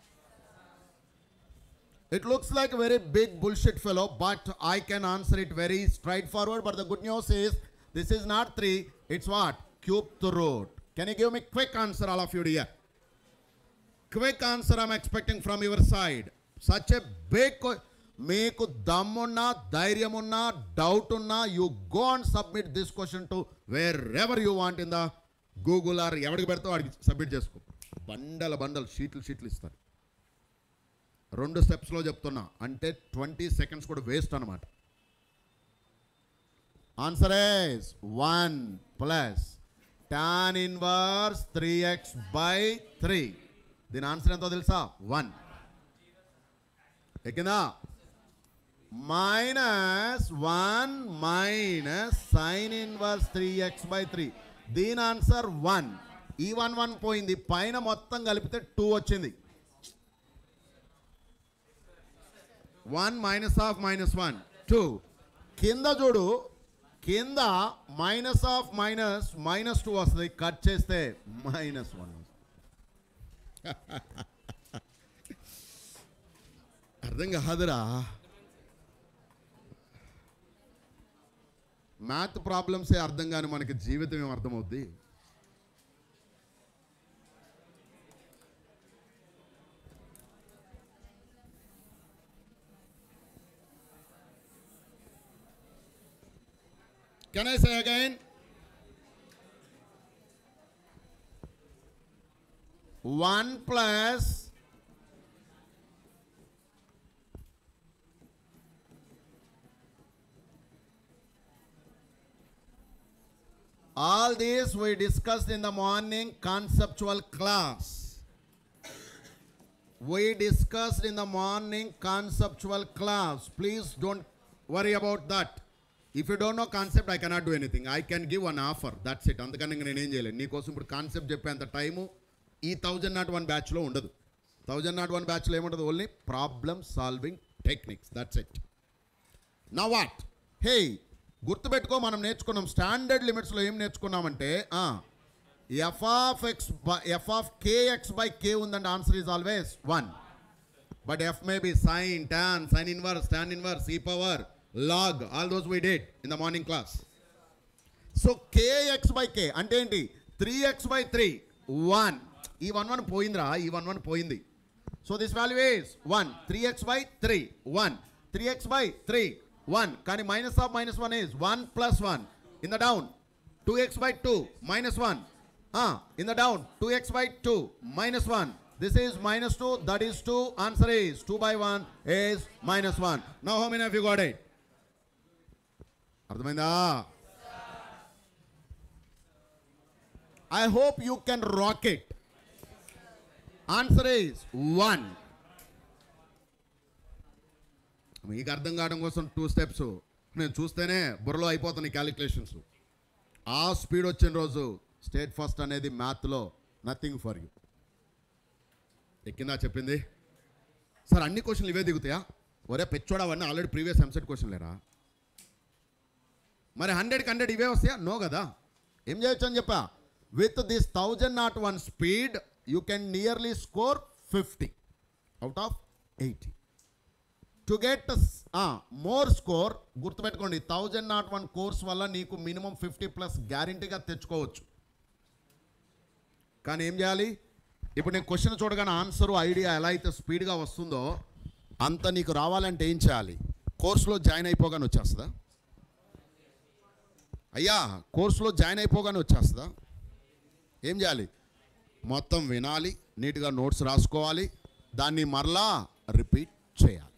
It looks like a very big bullshit fellow, but I can answer it very straightforward. But the good news is, this is not 3, it's what? Cube root. Can you give me quick answer, all of you here? Quick answer I'm expecting from your side. Such a big que- మీకు దమ్మున్నా ధైర్యం ఉన్నా doubt ఉన్నా you go and submit this question to wherever you want in the Google or ఎవరికి పెడతావు వాడికి submit చేసుకో బండల బండలు షీట్లు షీట్లు ఇస్తారు రెండు స్టెప్స్లో చెప్తున్నా అంటే ట్వంటీ సెకండ్స్ కూడా వేస్ట్ అనమాట answer is one plus tan inverse three x by three దీని ఆన్సర్ ఎంతో తెలుసా వన్ ఎక్కిందా minus one minus sine inverse three x by three దీని ఆన్సర్ వన్ ఈ వన్ వన్ పోయింది పైన మొత్తం కలిపితే టూ వచ్చింది one minus of minus one two కింద చూడు కింద minus of minus minus two వస్తుంది కట్ చేస్తే మైనస్ వన్ అర్థం కాదురా మ్యాథ్ ప్రాబ్లమ్సే అర్థం కాని మనకి జీవితం ఏం అర్థమవుద్ది can I say again one plus All this we discussed in the morning conceptual class. We discussed in the morning conceptual class. Please don't worry about that. If you don't know concept, I cannot do anything. I can give an offer. That's it. అందుకని ఇంక నేనేం చేయలేను నీకోసం ఇప్పుడు concept చెప్పేంత time ఈ thousand not one బ్యాచ్లో ఉండదు థౌజండ్ నాట్ వన్ బ్యాచ్లో ఏముండదు only problem solving techniques that's it నా వాట్ హే గుర్తుపెట్టుకో మనం నేర్చుకున్నాం స్టాండర్డ్ లిమిట్స్లో ఏం నేర్చుకున్నామంటే f of x f of k x by k ఉందంటే answer is always one but f may be sine tan sine inverse tan inverse e power log all those we did in the morning class so k x by k అంటే ఏంటి three x by three one ఈ one one పోయిందిరా ఈ one one పోయింది so this value is one three x by three one three x by three one కానీ minus of minus one is one plus one in the down two x by two minus one in the down two x by two minus one this is minus two that is two answer is two by one is minus one no home in f you got it అర్థమైందా I hope you can rocket answer is one మీకు అర్థం కావడం కోసం two steps నేను చూస్తేనే బుర్రలో అయిపోతున్నాయి calculations ఆ స్పీడ్ వచ్చిన రోజు స్టేట్ ఫస్ట్ అనేది మ్యాథ్లో నథింగ్ ఫర్ యూ ఎక్కిందా చెప్పింది సార్ అన్ని క్వశ్చన్లు ఇవే దిగుతాయా ఒరే పెచ్చోడా అవన్నీ ఆల్రెడీ ప్రీవియస్ ఎంసెట్ క్వశ్చన్ లేరా మరి హండ్రెడ్కి హండ్రెడ్ ఇవే వస్తాయా నో కదా ఏం చేయొచ్చు అని చెప్పా with this thousand not one speed you can nearly score fifty out of eighty to get more score గుర్తుపెట్టుకోండి థౌజండ్ నాట్ వన్ కోర్స్ వల్ల నీకు మినిమం ఫిఫ్టీ ప్లస్ గ్యారంటీగా తెచ్చుకోవచ్చు కానీ ఏం చేయాలి ఇప్పుడు నేను క్వశ్చన్ చూడగానే ఆన్సర్ ఐడియా ఎలా అయితే స్పీడ్గా వస్తుందో అంత నీకు రావాలంటే ఏం చేయాలి కోర్సులో జాయిన్ అయిపోగానే వచ్చేస్తుందా అయ్యా కోర్సులో జాయిన్ అయిపోగానే వచ్చేస్తుందా ఏం చేయాలి మొత్తం వినాలి నీట్గా నోట్స్ రాసుకోవాలి దాన్ని మరలా రిపీట్ చేయాలి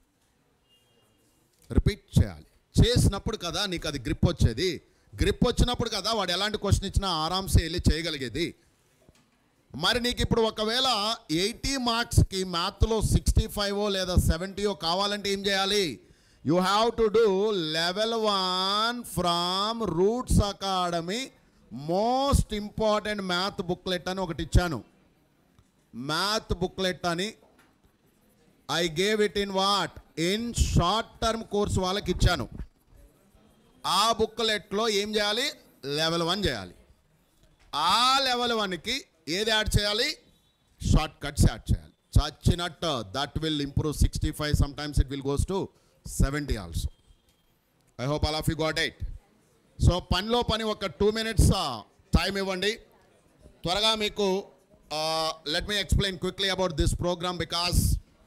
రిపీట్ చేయాలి చేసినప్పుడు కదా నీకు అది గ్రిప్ వచ్చేది గ్రిప్ వచ్చినప్పుడు కదా వాడు ఎలాంటి క్వశ్చన్ ఇచ్చినా ఆరామ్సే వెళ్ళి చేయగలిగేది మరి నీకు ఇప్పుడు ఒకవేళ ఎయిటీ మార్క్స్కి మ్యాథ్లో సిక్స్టీ ఫైవ్ లేదా సెవెంటీయో కావాలంటే ఏం చేయాలి you have to do level one from Roots Academy most important math booklet అని ఒకటి ఇచ్చాను మ్యాథ్ బుక్లెట్ అని I gave it in what in short term course వాళ్ళకి ఇచ్చాను ఆ బుక్లెట్లో ఏం చేయాలి లెవెల్ వన్ చేయాలి ఆ లెవెల్ వన్కి ఏది యాడ్ చేయాలి షార్ట్ కట్స్ యాడ్ చేయాలి చచ్చినట్టు that will improve sixty five some times it will goes to seventy also I hope all of you got it so పనిలో పని ఒక టూ మినిట్స్ టైం ఇవ్వండి త్వరగా మీకు let me explain quickly about this program because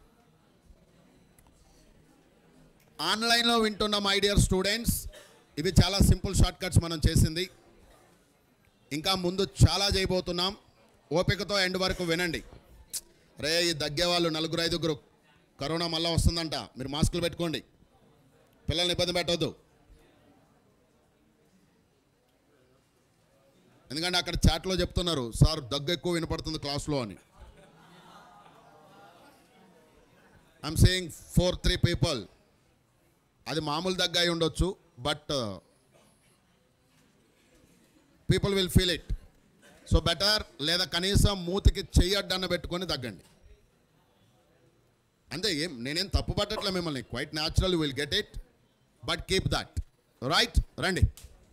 ఆన్లైన్లో వింటున్న my dear students ఇవి చాలా సింపుల్ షార్ట్ కట్స్ మనం చేసింది ఇంకా ముందు చాలా చేయబోతున్నాం ఓపికతో ఎండ్ వరకు వినండి రే ఈ దగ్గే వాళ్ళు నలుగురు ఐదుగురు కరోనా మళ్ళీ వస్తుందంట మీరు మాస్కులు పెట్టుకోండి పిల్లల్ని ఇబ్బంది పెట్టవద్దు ఎందుకంటే అక్కడ చాట్లో చెప్తున్నారు సార్ దగ్గు ఎక్కువ వినపడుతుంది క్లాస్లో అని I'm saying four three people అది మామూలు దగ్గు అయి ఉండొచ్చు but people will feel it so better లేదా కనీసం మూతికి చెయ్యడ్డన్న పెట్టుకొని తగ్గండి అంతే ఏం నేనేం తప్పు పట్టట్లే మిమ్మల్ని quite natural will get it but keep that right రండి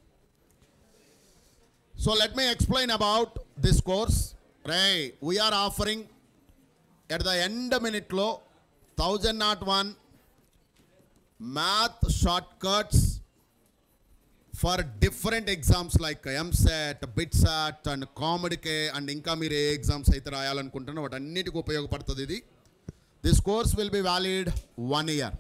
so let me explain about this course రే we are offering at the end మినిట్లో thousand not one math short cuts for different exams like EAMCET BITSAT and COMEDK and ఇంకా మీరు ఏ exams అయితే రాయాలనుకుంటున్నారో వాటన్నిటికి ఉపయోగపడుతుంది ఇది this course will be valid one year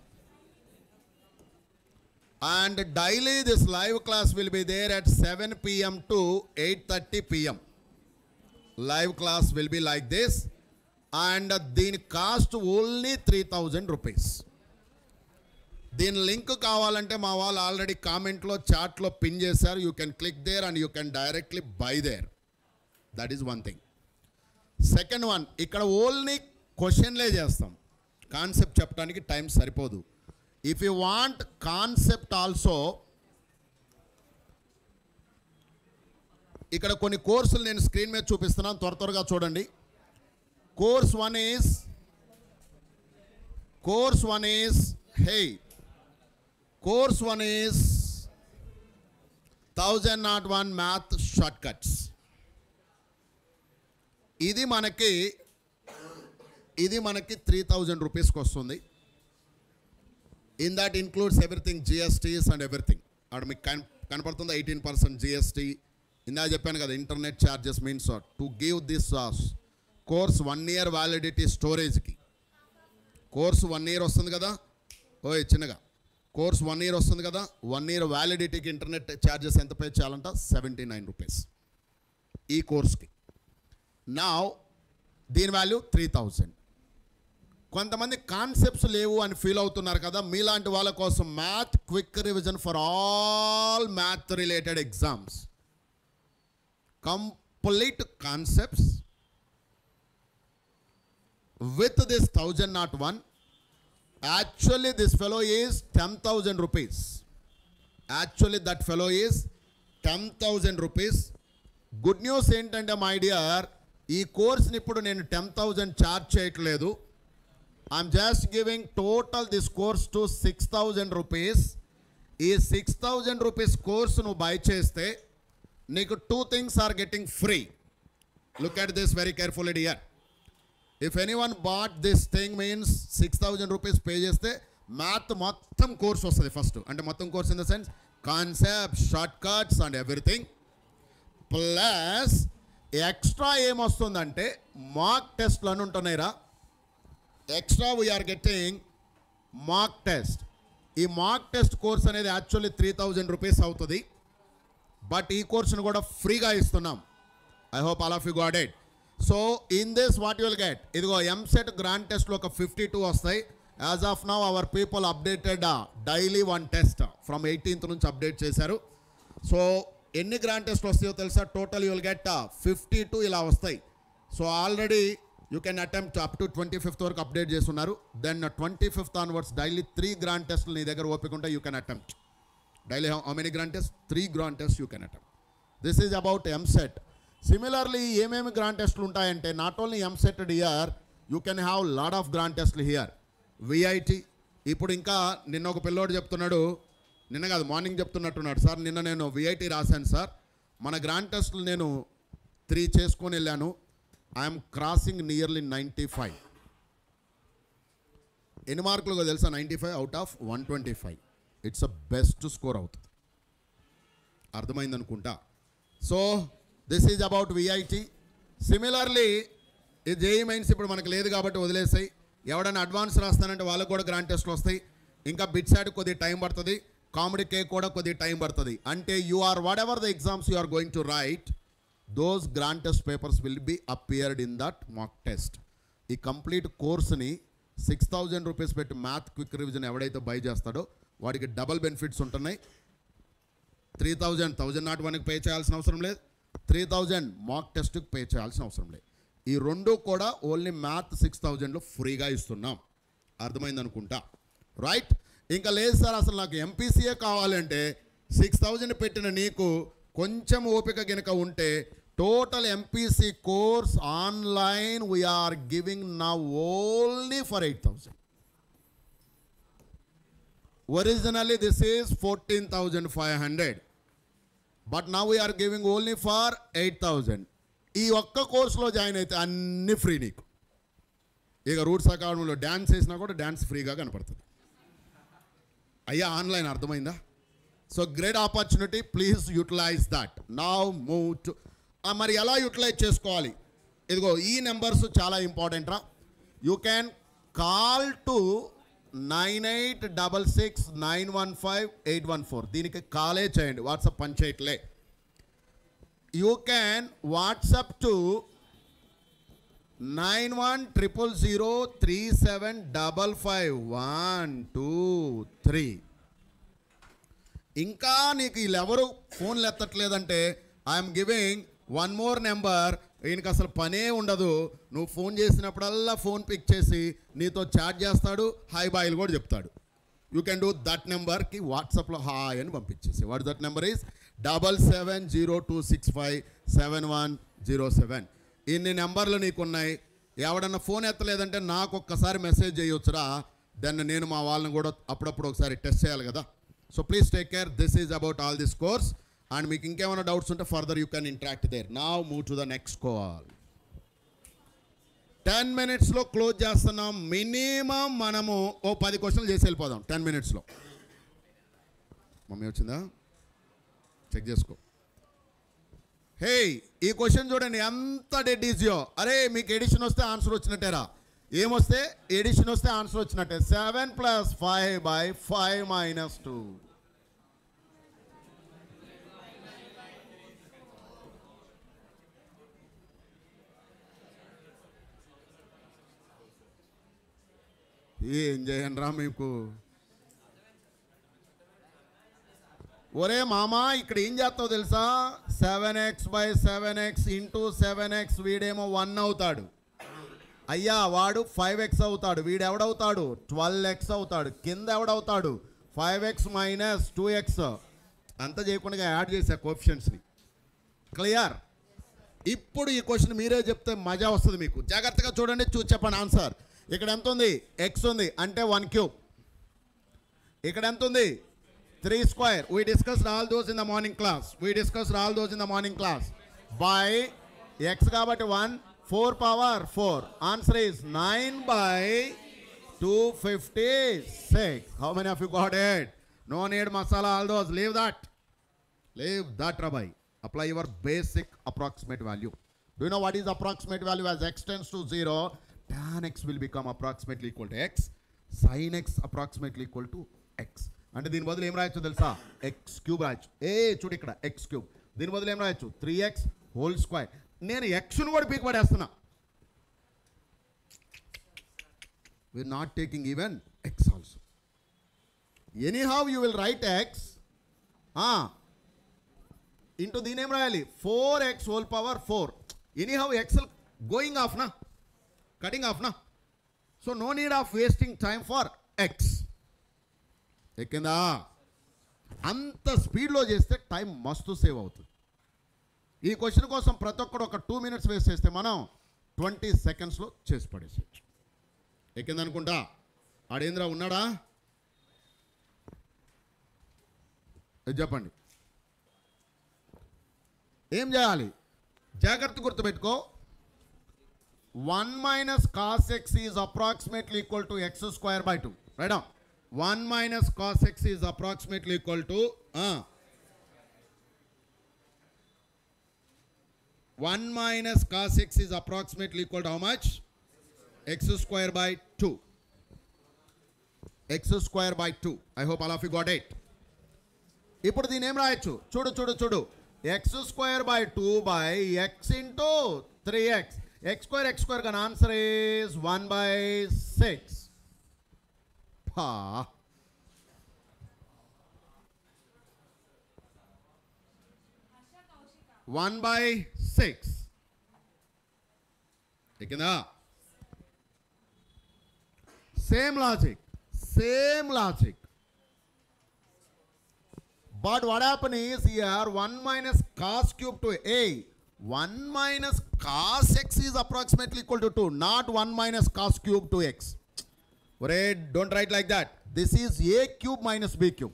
and daily this live class will be there at seven PM to eight thirty PM live class will be like this and దీని cost only three thousand rupees దీని link కావాలంటే మా వాళ్ళు already కామెంట్లో చాట్లో pin చేశారు you can click there and you can directly buy there that is one thing second one ఇక్కడ only క్వశ్చన్లే చేస్తాం కాన్సెప్ట్ చెప్పడానికి టైం సరిపోదు if you want concept also ఇక్కడ కొన్ని కోర్సులు నేను స్క్రీన్ మీద చూపిస్తున్నాను త్వర త్వరగా చూడండి course one is course one is hey course one is thousand not one math short cuts ఇది మనకి ఇది మనకి త్రీ థౌజండ్ రూపీస్కి వస్తుంది in that includes everything GSTs and everything అక్కడ మీకు కన్ కనపడుతుంది ఎయిటీన్ పర్సెంట్ జిఎస్టీ ఇందా చెప్పాను కదా internet charges means to give this course one year validity స్టోరేజ్కి కోర్స్ వన్ ఇయర్ వస్తుంది కదా ఓయ్ చిన్నగా కోర్స్ వన్ ఇయర్ వస్తుంది కదా వన్ ఇయర్ వ్యాలిడిటీకి ఇంటర్నెట్ ఛార్జెస్ ఎంత పే చేయాలంట సెవెంటీ నైన్ రూపీస్ ఈ కోర్స్కి నా దీని వాల్యూ త్రీ థౌజండ్ కొంతమంది కాన్సెప్ట్స్ లేవు అని ఫీల్ అవుతున్నారు కదా మీలాంటి వాళ్ళ కోసం math quick revision for all math related exams complete concepts with this thousand not one actually this fellow is ten thousand rupees actually that fellow is ten thousand rupees good news ఏంటంటే my dear ఈ కోర్స్ని ఇప్పుడు నేను ten thousand charge చేయట్లేదు I'm just giving total this course to six thousand rupees ఈ six thousand rupees course నువ్వు buy చేస్తే నీకు two things are getting free look at this very careful here if anyone bought this thing means six thousand rupees pay చేస్తే math మొత్తం course వస్తుంది first అంటే మొత్తం course in the sense concept short cuts and everything plus extra ఏమొస్తుందంటే mock టెస్ట్లు అని ఉంటున్నాయిరా extra we are getting mock test ఈ మాక్ టెస్ట్ కోర్స్ అనేది యాక్చువల్లీ త్రీ థౌజండ్ రూపీస్ అవుతుంది బట్ ఈ కోర్సును కూడా ఫ్రీగా ఇస్తున్నాం I hope all of you got it so in this what you'll get ఇదిగో ఎంసెట్ గ్రాండ్ టెస్ట్లో ఒక ఫిఫ్టీ టూ వస్తాయి as of now our people updated daily one test from eighteenth నుంచి అప్డేట్ చేశారు సో ఎన్ని గ్రాండ్ టెస్ట్లు వస్తాయో తెలుసా total you'll get fifty two ఇలా వస్తాయి so already you can attempt up to twenty fifth వరకు అప్డేట్ చేస్తున్నారు then twenty fifth onwards daily three grand టెస్ట్లు నీ దగ్గర ఓపిక ఉంటే you can attempt daily how many grand test three grand test you can attempt this is about EAMCET similarly ఏమేమి గ్రాండ్ టెస్ట్లు ఉంటాయంటే not only EAMCET year you can have lot of grand టెస్ట్లు హియర్ విఐటి ఇప్పుడు ఇంకా నిన్న ఒక పిల్లోడు చెప్తున్నాడు నిన్న కాదు మార్నింగ్ చెప్తున్నట్టున్నాడు సార్ నిన్న నేను విఐటి రాశాను సార్ మన గ్రాండ్ టెస్ట్లు నేను త్రీ చేసుకొని వెళ్ళాను I'm crossing nearly ninety five ఎన్ని మార్కులు తెలుసా ninety five out of one twenty five it's a best score అవుతుంది అర్థమైంది అనుకుంటా so this is about VIT similarly ఈ జేఈ మైన్స్ ఇప్పుడు మనకు లేదు కాబట్టి వదిలేసాయి ఎవడైనా అడ్వాన్స్ రాస్తానంటే వాళ్ళకు కూడా గ్రాండ్ టెస్ట్లు వస్తాయి ఇంకా బిట్ సైడ్ కొద్దిగా టైం పడుతుంది కామెడీ కేక్ కూడా కొద్దిగా టైం పడుతుంది అంటే you are whatever the exams you are going to write those grand test papers will be appeared in that mock test ఈ కంప్లీట్ కోర్స్ని సిక్స్ థౌజండ్ రూపీస్ పెట్టి math quick revision ఎవడైతే buy చేస్తాడో వాడికి double benefits ఉంటున్నాయి three thousand thousand not వన్కి pay చేయాల్సిన అవసరం లేదు త్రీ థౌజండ్ మాక్ టెస్ట్కి పే చేయాల్సిన అవసరం లేదు ఈ రెండు కూడా ఓన్లీ మ్యాథ్ సిక్స్ థౌజండ్లో ఫ్రీగా ఇస్తున్నాం అర్థమైంది అనుకుంటా రైట్ ఇంకా లేదు సార్ అసలు నాకు ఎంపీసీఏ కావాలంటే సిక్స్ థౌజండ్ పెట్టిన నీకు కొంచెం ఓపిక గనుక ఉంటే total MPC course online we are giving నా only for eight thousand originally this is fourteen thousand five hundred but now we are giving only for eight thousand ఈ ఒక్క కోర్సులో జాయిన్ అయితే అన్ని ఫ్రీ నీకు ఇక రూట్స్ అకాడమీలో డ్యాన్స్ వేసినా కూడా డ్యాన్స్ ఫ్రీగా కనపడుతుంది అయ్యా ఆన్లైన్ అర్థమైందా so great opportunity please utilize that now move to మరి ఎలా యూటిలైజ్ చేసుకోవాలి ఇదిగో ఈ నెంబర్స్ చాలా ఇంపార్టెంట్ రా you can call to nine eight double six nine one five eight one four దీనికి కాలే చేయండి వాట్సాప్ పని చేయట్లే you can WhatsApp to nine one triple zero three seven double five one two three ఇంకా నీకు వీళ్ళెవరు ఫోన్లు ఎత్తట్లేదంటే I'm giving one more number ఈయనకి అసలు పనే ఉండదు నువ్వు ఫోన్ చేసినప్పుడల్లా ఫోన్ పిక్ చేసి నీతో చాట్ చేస్తాడు హాయ్ బాయ్లు కూడా చెప్తాడు యూ కెన్ డూ దట్ నెంబర్కి వాట్సాప్లో హాయ్ అని పంపించేసి what that number is double seven zero two six five seven one zero seven ఇన్ని నెంబర్లు నీకున్నాయి ఎవడన్నా ఫోన్ ఎత్తలేదంటే నాకు ఒక్కసారి మెసేజ్ చేయొచ్చురా దెన్ నేను మా వాళ్ళని కూడా అప్పుడప్పుడు ఒకసారి టెస్ట్ చేయాలి కదా so please take care this is about all this course and మీకు ఇంకేమైనా డౌట్స్ ఉంటే further you can interact there నా move to the next call ten మినిట్స్లో క్లోజ్ చేస్తున్నాం మినిమం మనము ఓ పది క్వశ్చన్లు చేసి వెళ్ళిపోదాం టెన్ మినిట్స్లో మమ్మీ వచ్చిందా చెక్ చేసుకో హే ఈ క్వశ్చన్ చూడండి ఎంత డెడ్ ఈజియో అరే మీకు ఎడిషన్ వస్తే ఆన్సర్ వచ్చినట్టేరా ఏమొస్తే ఎడిషన్ వస్తే ఆన్సర్ వచ్చినట్టే seven plus five by five minus two ఏం చేయండి రా మీకు ఒరే మామా ఇక్కడ ఏం చేస్తావు తెలుసా seven x by seven x into seven x వీడేమో వన్ అవుతాడు అయ్యా వాడు ఫైవ్ ఎక్స్ అవుతాడు వీడు ఎవడవుతాడు ట్వెల్వ్ ఎక్స్ అవుతాడు కింద ఎవడవుతాడు five x minus two x అంత చేయకుండా యాడ్ చేశా కోఫిషియన్స్ని క్లియర్ ఇప్పుడు ఈ క్వశ్చన్ మీరే చెప్తే మజా వస్తుంది మీకు జాగ్రత్తగా చూడండి చూసి చెప్పండి ఆన్సర్ ఇక్కడ ఎంత ఉంది ఎక్స్ ఉంది అంటే వన్ క్యూబ్ ఇక్కడ ఎంత ఉంది three square we discuss all those in the morning class we discuss all those in the morning class by x కాబట్టి one four power four answer is nine by two fifty six how many of you got it no need masala all those leave that Leave that, Rabbi. Apply your basic approximate value. Do you know what is approximate value as x tends to 0? Tan x will become approximately equal to x. Sin x approximately equal to x. అంటే దీని బదులు ఏం రాయొచ్చు తెలుసా X cube రాయొచ్చు ఏ చూడు ఇక్కడ X cube దీని బదులు ఏం రాయొచ్చు త్రీ ఎక్స్ హోల్ స్క్వేర్ నేను ఎక్స్ను కూడా పీక్ పడేస్తున్నా we are not taking even x also anyhow you will write x into దీని ఏం రాయాలి four x whole power four anyhow x going off నా కటింగ్ ఆఫ్ నా so no need of wasting time for x ఎక్కిందా అంత స్పీడ్లో చేస్తే time మస్తు సేవ్ అవుతుంది ఈ క్వశ్చన్ కోసం ప్రతి ఒక్కడు ఒక టూ మినిట్స్ వేస్ట్ చేస్తే మనం ట్వంటీ సెకండ్స్లో చేసి పడేసేయచ్చు ఎక్కిందనుకుంటా ఆడేంద్ర ఉన్నాడా ఇది చెప్పండి ఏం చేయాలి జాగ్రత్త గుర్తుపెట్టుకో one minus cos x is approximately equal to x square by two right one minus cos x is approximately equal to one minus cos x is approximately equal to how much x square by two x square by two I hope all of you got it ఇప్పుడు దీని ఏం రాయొచ్చు చూడు చూడు చూడు x square by two by x into three x x square x square కానీ answer is one by six one by six ఎక్కిందా same logic same logic But what happened is here 1 minus cos cube to a 1 minus cos x is approximately equal to 2 not 1 minus cos cube to x. Alright, don't write like that. This is a cube minus b cube.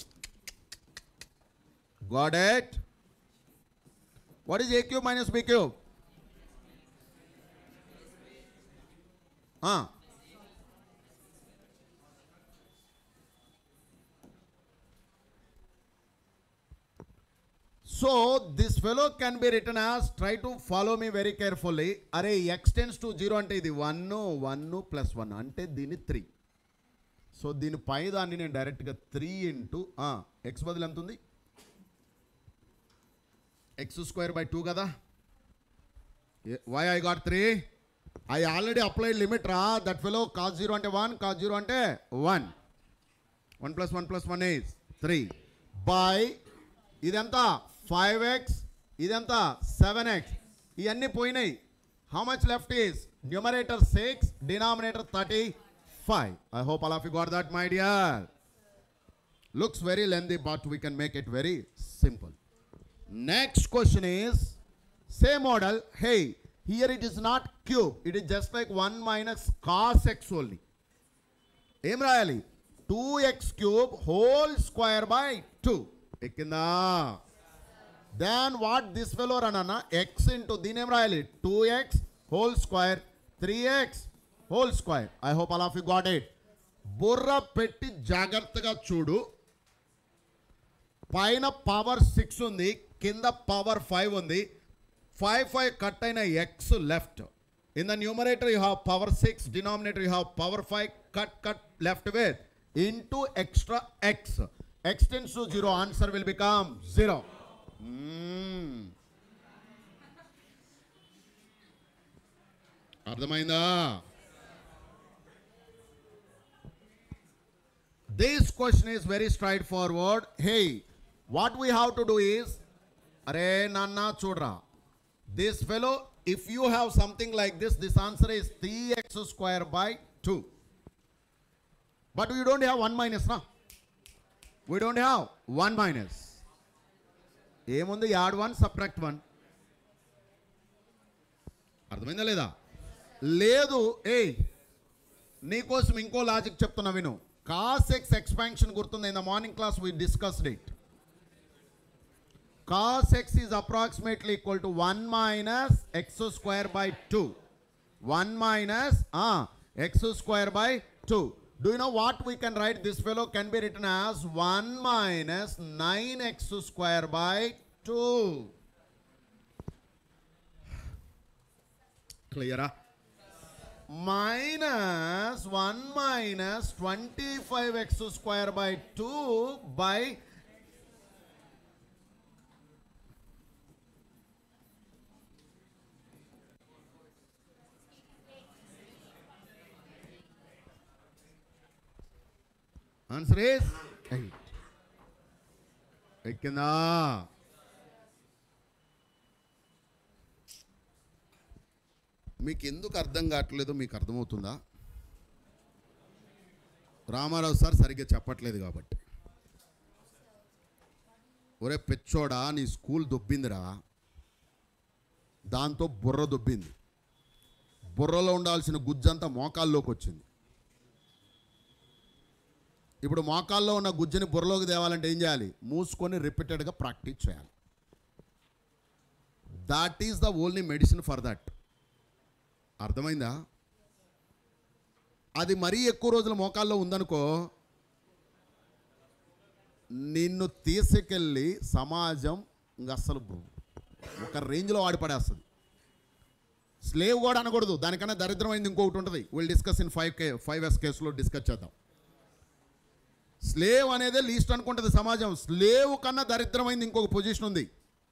Got it? What is a cube minus b cube? Ah. So this fellow can be written as try to follow me very carefully. అరే x tends to 0 అంటే ఇది one one plus one అంటే దీని three so దీని పై దాన్ని నేను డైరెక్ట్గా three into X బదులు ఎంత ఉంది ఎక్స్ స్క్వేర్ బై టూ కదా why I got three I already applied limit రా దట్ ఫెలో కాస్ జీరో అంటే వన్ కాస్ జీరో అంటే one one plus one plus one is three by ఇదెంత five x ఇదెంత seven x ఇవన్నీ పోయినాయి how much left is numerator six denominator thirty five I hope all of you got that my dear looks very lengthy but we can make it very simple next question is same model hey here it is not cube it is just like 1 minus cos x only ఏం రాయాలి two x cube whole square by two ఎక్కిందా then what this fellow అన్న x into దీని ఏం రాయాలి two x whole square three x whole square I hope all of you got it బుర్ర పెట్టి జాగ్రత్తగా చూడు పైన పవర్ సిక్స్ ఉంది కింద పవర్ ఫైవ్ ఉంది ఫైవ్ ఫైవ్ కట్ అయిన x left in the numerator you have power six denominator you have power five cut cut left with into extra x x tends to zero answer will become zero అర్థమైందా This question is very straightforward. Hey, what we have to do is, Are Nana Chodra. This fellow, if you have something like this, this answer is 3x square by 2. But we don't have 1 minus, na? We don't have 1 minus. ఏముంది add one subtract one అర్థమైందా లేదా లేదు ఏయ్ నీకోసం ఇంకో logic చెప్తున్నా విను cos x expansion గుర్తుంది in the morning class we discussed it cos x is approximately equal to one minus x square by two one minus x square by two do you know what we can write this fellow can be written as one minus nine x square by two క్లియరా minus 1 minus 25x square by 2 by answer is 8 ఎక్కిందా మీకు ఎందుకు అర్థం కావట్లేదో మీకు అర్థమవుతుందా Ramarao sir సరిగ్గా చెప్పట్లేదు కాబట్టి ఒరే పెచ్చోడా నీ స్కూల్ దొబ్బిందిరా దాంతో బుర్ర దొబ్బింది బుర్రలో ఉండాల్సిన గుజ్జంతా మోకాల్లోకి వచ్చింది ఇప్పుడు మోకాల్లో ఉన్న గుజ్జుని బుర్రలోకి తేవాలంటే ఏం చేయాలి మూసుకొని రిపీటెడ్గా ప్రాక్టీస్ చేయాలి that is the only medicine for that అర్థమైందా అది మరీ ఎక్కువ రోజులు మోకాల్లో ఉందనుకో నిన్ను తీసుకెళ్ళి సమాజం ఇంక అస్సలు ఒక రేంజ్లో ఆడిపడేస్తుంది స్లేవ్ కూడా అనకూడదు దానికన్నా దరిద్రమైంది ఇంకొకటి ఉంటుంది will discuss in five K five S కేసులో డిస్కస్ చేద్దాం స్లేవ్ అనేదే లీస్ట్ అనుకుంటుంది సమాజం స్లేవ్ కన్నా దరిద్రమైంది ఇంకొక పొజిషన్ ఉంది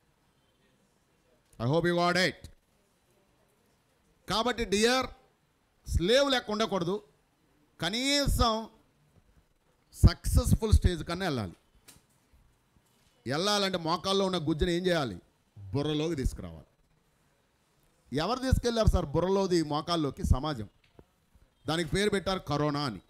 I hope you got it కాబట్టి డియర్ స్లేవ్ లెక్క ఉండకూడదు కనీసం సక్సెస్ఫుల్ స్టేజ్ కన్నా వెళ్ళాలి వెళ్ళాలంటే మోకాల్లో ఉన్న గుజ్జుని ఏం చేయాలి బుర్రలోకి తీసుకురావాలి ఎవరు తీసుకెళ్లారు సార్ బుర్రలోది మోకాల్లోకి సమాజం దానికి పేరు పెట్టారు కరోనా అని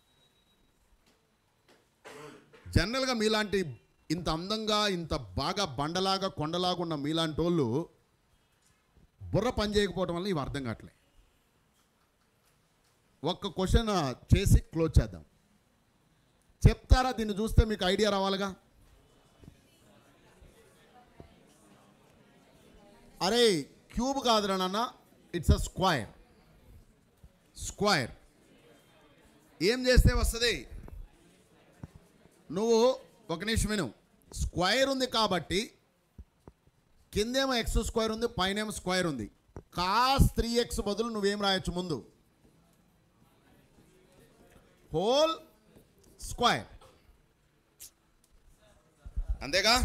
జనరల్గా మీలాంటి ఇంత అందంగా ఇంత బాగా బండలాగా కొండలాగా ఉన్న మీలాంటి వాళ్ళు బుర్ర పని చేయకపోవడం వల్ల ఇవి అర్థం కావట్లే ఒక్క క్వశ్చన్ చేసి క్లోజ్ చేద్దాం చెప్తారా దీన్ని చూస్తే మీకు ఐడియా రావాలిగా అరే క్యూబ్ కాదురా నాన్న ఇట్స్ అ స్క్వైర్ స్క్వైర్ ఏం చేస్తే వస్తుంది నువ్వు ఒక నిమిషం విను స్క్వైర్ ఉంది కాబట్టి కిందేమో ఎక్స్ స్క్వేర్ ఉంది పైన ఏమో స్క్వేర్ ఉంది కాస్ త్రీ ఎక్స్ బదులు నువ్వేం రాయొచ్చు ముందు హోల్ స్క్వేర్ అంతేగా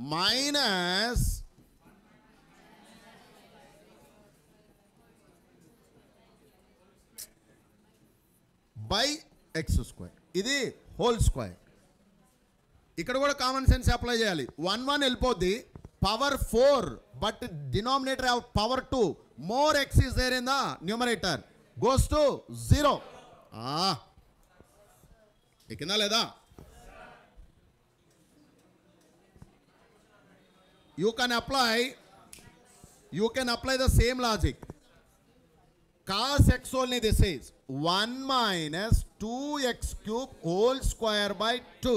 మైనస్ బై ఎక్స్ స్క్వేర్ ఇది హోల్ స్క్వేర్ ఇక్కడ కూడా కామన్ సెన్స్ అప్లై చేయాలి వన్ వన్ వెళ్ళిపోద్ది power four but denominator of power two more X is there in the numerator goes to zero ఎక్కిందా లేదా you can apply you can apply the same logic cos x only this is 1 minus 2x cube whole square by 2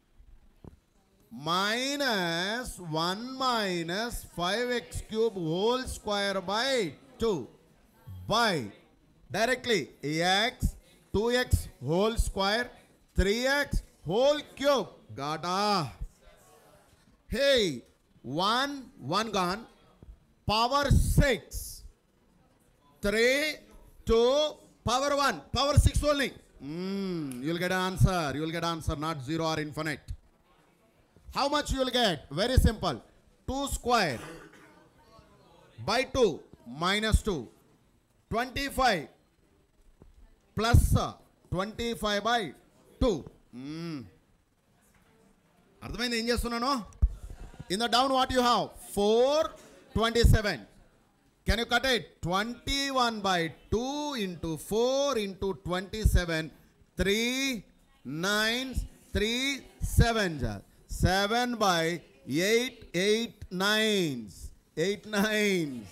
minus 1 minus 5x cube whole square by 2 by directly x 2x whole square 3x whole cube got ah Hey, one, one gone. Power six. Three, two, power one. Power six only. Mm, you'll get an answer. You'll get answer, not zero or infinite. How much you'll get? Very simple. Two square by two minus two. 25 plus uh, 25 by 2. Mm. అర్థమైంది ఏం చేస్తున్నాను in the down what you have four twenty seven can you cut it twenty one by two into four into twenty seven three nine three seven seven by eight eight nines eight nines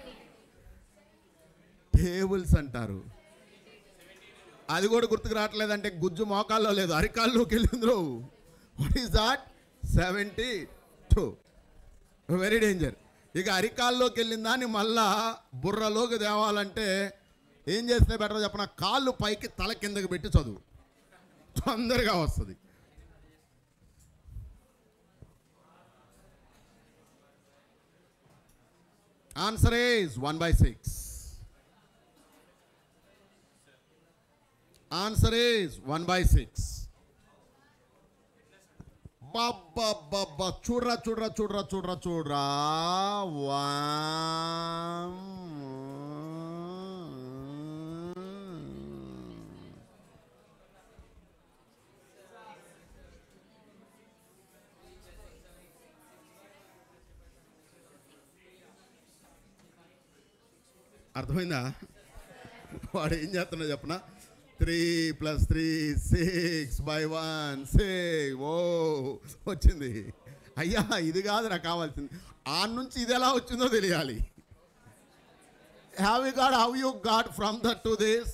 tables అంటారు అది కూడా గుర్తుకు రావట్లేదంటే గుజ్జు మోకాల్లో లేదు అరికాల్లోకి వెళ్ళిందో what is that seventy two very danger ఇక అరికాల్లోకి వెళ్ళిన దాన్ని మళ్ళా బుర్రలోకి తేవాలంటే ఏం చేస్తే బెటర్ చెప్పన కాళ్ళు పైకి తల కిందకి పెట్టి చదువు తొందరగా వస్తుంది answer is one by six answer is one by six బాబ్బా చూడరా చూడరా చూడరా చూడరా చూడరా వామ్. అర్థమైందా వాడు ఏం చేస్తున్నా చెప్పనా three plus three six by one six ఓ వచ్చింది అయ్యా ఇది కాదురా కావాల్సింది ఆ నుంచి ఇది ఎలా వచ్చిందో తెలియాలి have you got how you got from that to this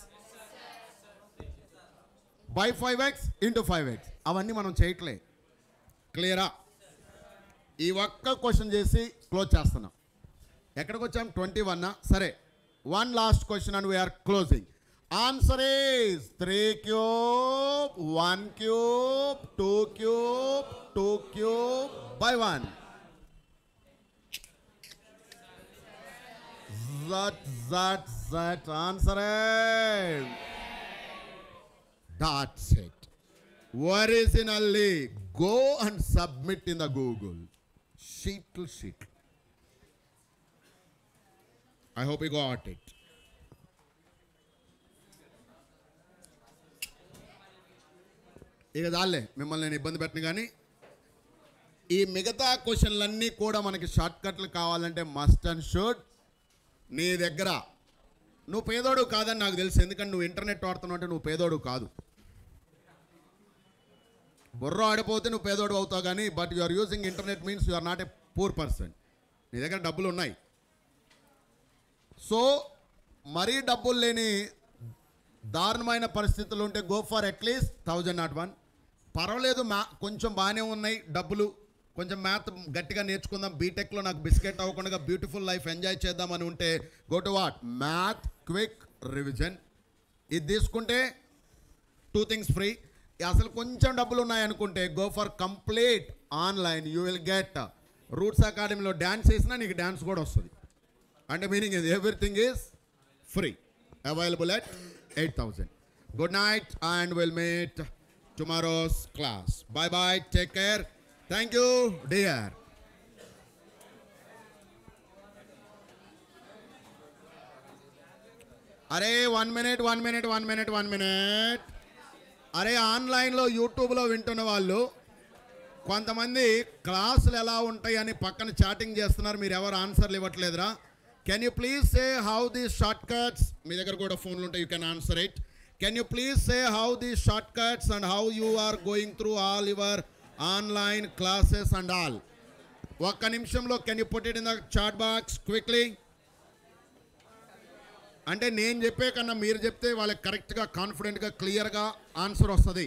by five X into five X అవన్నీ మనం చేయట్లే క్లియరా ఈ ఒక్క క్వశ్చన్ చేసి క్లోజ్ చేస్తున్నాం ఎక్కడికి వచ్చాం ట్వంటీ వన్ సరే one last question and we're closing answer is three cube one cube two cube two cube by one జట్ జట్ జట్ answer that's it originally go and submit in the Google sheet to sheet I hope you got it. ఇక దాల్లే మిమ్మల్ని నేను ఇబ్బంది పెట్టను కానీ ఈ మిగతా క్వశ్చన్లన్నీ కూడా మనకి షార్ట్ కట్లు కావాలంటే మస్ట్ అండ్ షుడ్ నీ దగ్గర నువ్వు పేదోడు కాదని నాకు తెలుసు ఎందుకంటే నువ్వు ఇంటర్నెట్ వాడుతున్నావు అంటే నువ్వు పేదోడు కాదు బుర్ర ఆడిపోతే నువ్వు పేదోడు అవుతావు కానీ but you are using internet means you are not a poor person నీ దగ్గర డబ్బులు ఉన్నాయి సో మరీ డబ్బులు లేని దారుణమైన పరిస్థితులు ఉంటే go for at least thousand not one పర్వాలేదు మా కొంచెం బాగానే ఉన్నాయి డబ్బులు కొంచెం మ్యాథ్ గట్టిగా నేర్చుకుందాం బీటెక్లో నాకు బిస్కెట్ అవ్వకుండా బ్యూటిఫుల్ లైఫ్ ఎంజాయ్ చేద్దామని ఉంటే go to what math quick revision ఇది తీసుకుంటే టూ థింగ్స్ ఫ్రీ అసలు కొంచెం డబ్బులు ఉన్నాయనుకుంటే go for complete online you will get Roots అకాడమీలో డ్యాన్స్ చేసినా నీకు డ్యాన్స్ కూడా వస్తుంది అంటే మీనింగ్ ఇది everything is free available at eight thousand good night and will meet tomorrow's class bye bye take care thank you dear అరే one minute one minute one minute one minute అరే ఆన్లైన్లో యూట్యూబ్లో వింటున్న వాళ్ళు కొంతమంది క్లాసులు ఎలా ఉంటాయి అని పక్కన చాటింగ్ చేస్తున్నారు మీరు ఎవరు ఆన్సర్లు ఇవ్వట్లేదురా can you please say how the short cuts మీ దగ్గర కూడా ఫోన్లు ఉంటాయి you can answer it can you please say how the short cuts and how you are going through all your online classes and all ఒక్క నిమిషంలో can you put it in the chat box quickly అంటే నేను చెప్పే కన్నా మీరు చెప్తే వాళ్ళకి కరెక్ట్గా కాన్ఫిడెంట్గా క్లియర్గా ఆన్సర్ వస్తుంది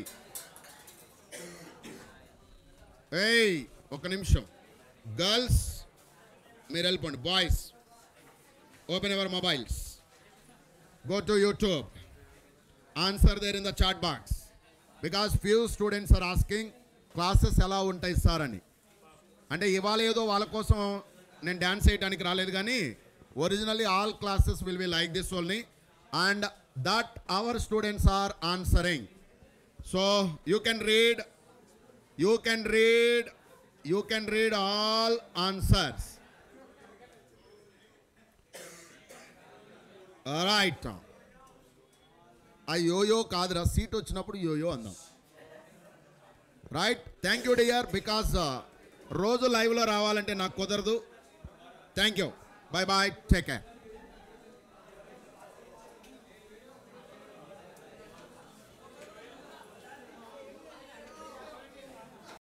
ఏయ్ ఒక నిమిషం గర్ల్స్ మీరు వెళ్ళిపోండి boys open ever mobiles go to YouTube answer there in the chat box because few students are asking classes ఎలా ఉంటాయి సార్ అని అంటే ఇవాళ ఏదో వాళ్ళ కోసం నేను డ్యాన్స్ చేయడానికి రాలేదు కానీ originally all classes will be like this only and that our students are answering so you can read you can read you can read all answers right ఆ యోయో కాదురా సీట్ వచ్చినప్పుడు యోయో అందాం right thank you dear because రోజు లైవ్లో రావాలంటే నాకు కుదరదు thank you bye bye take care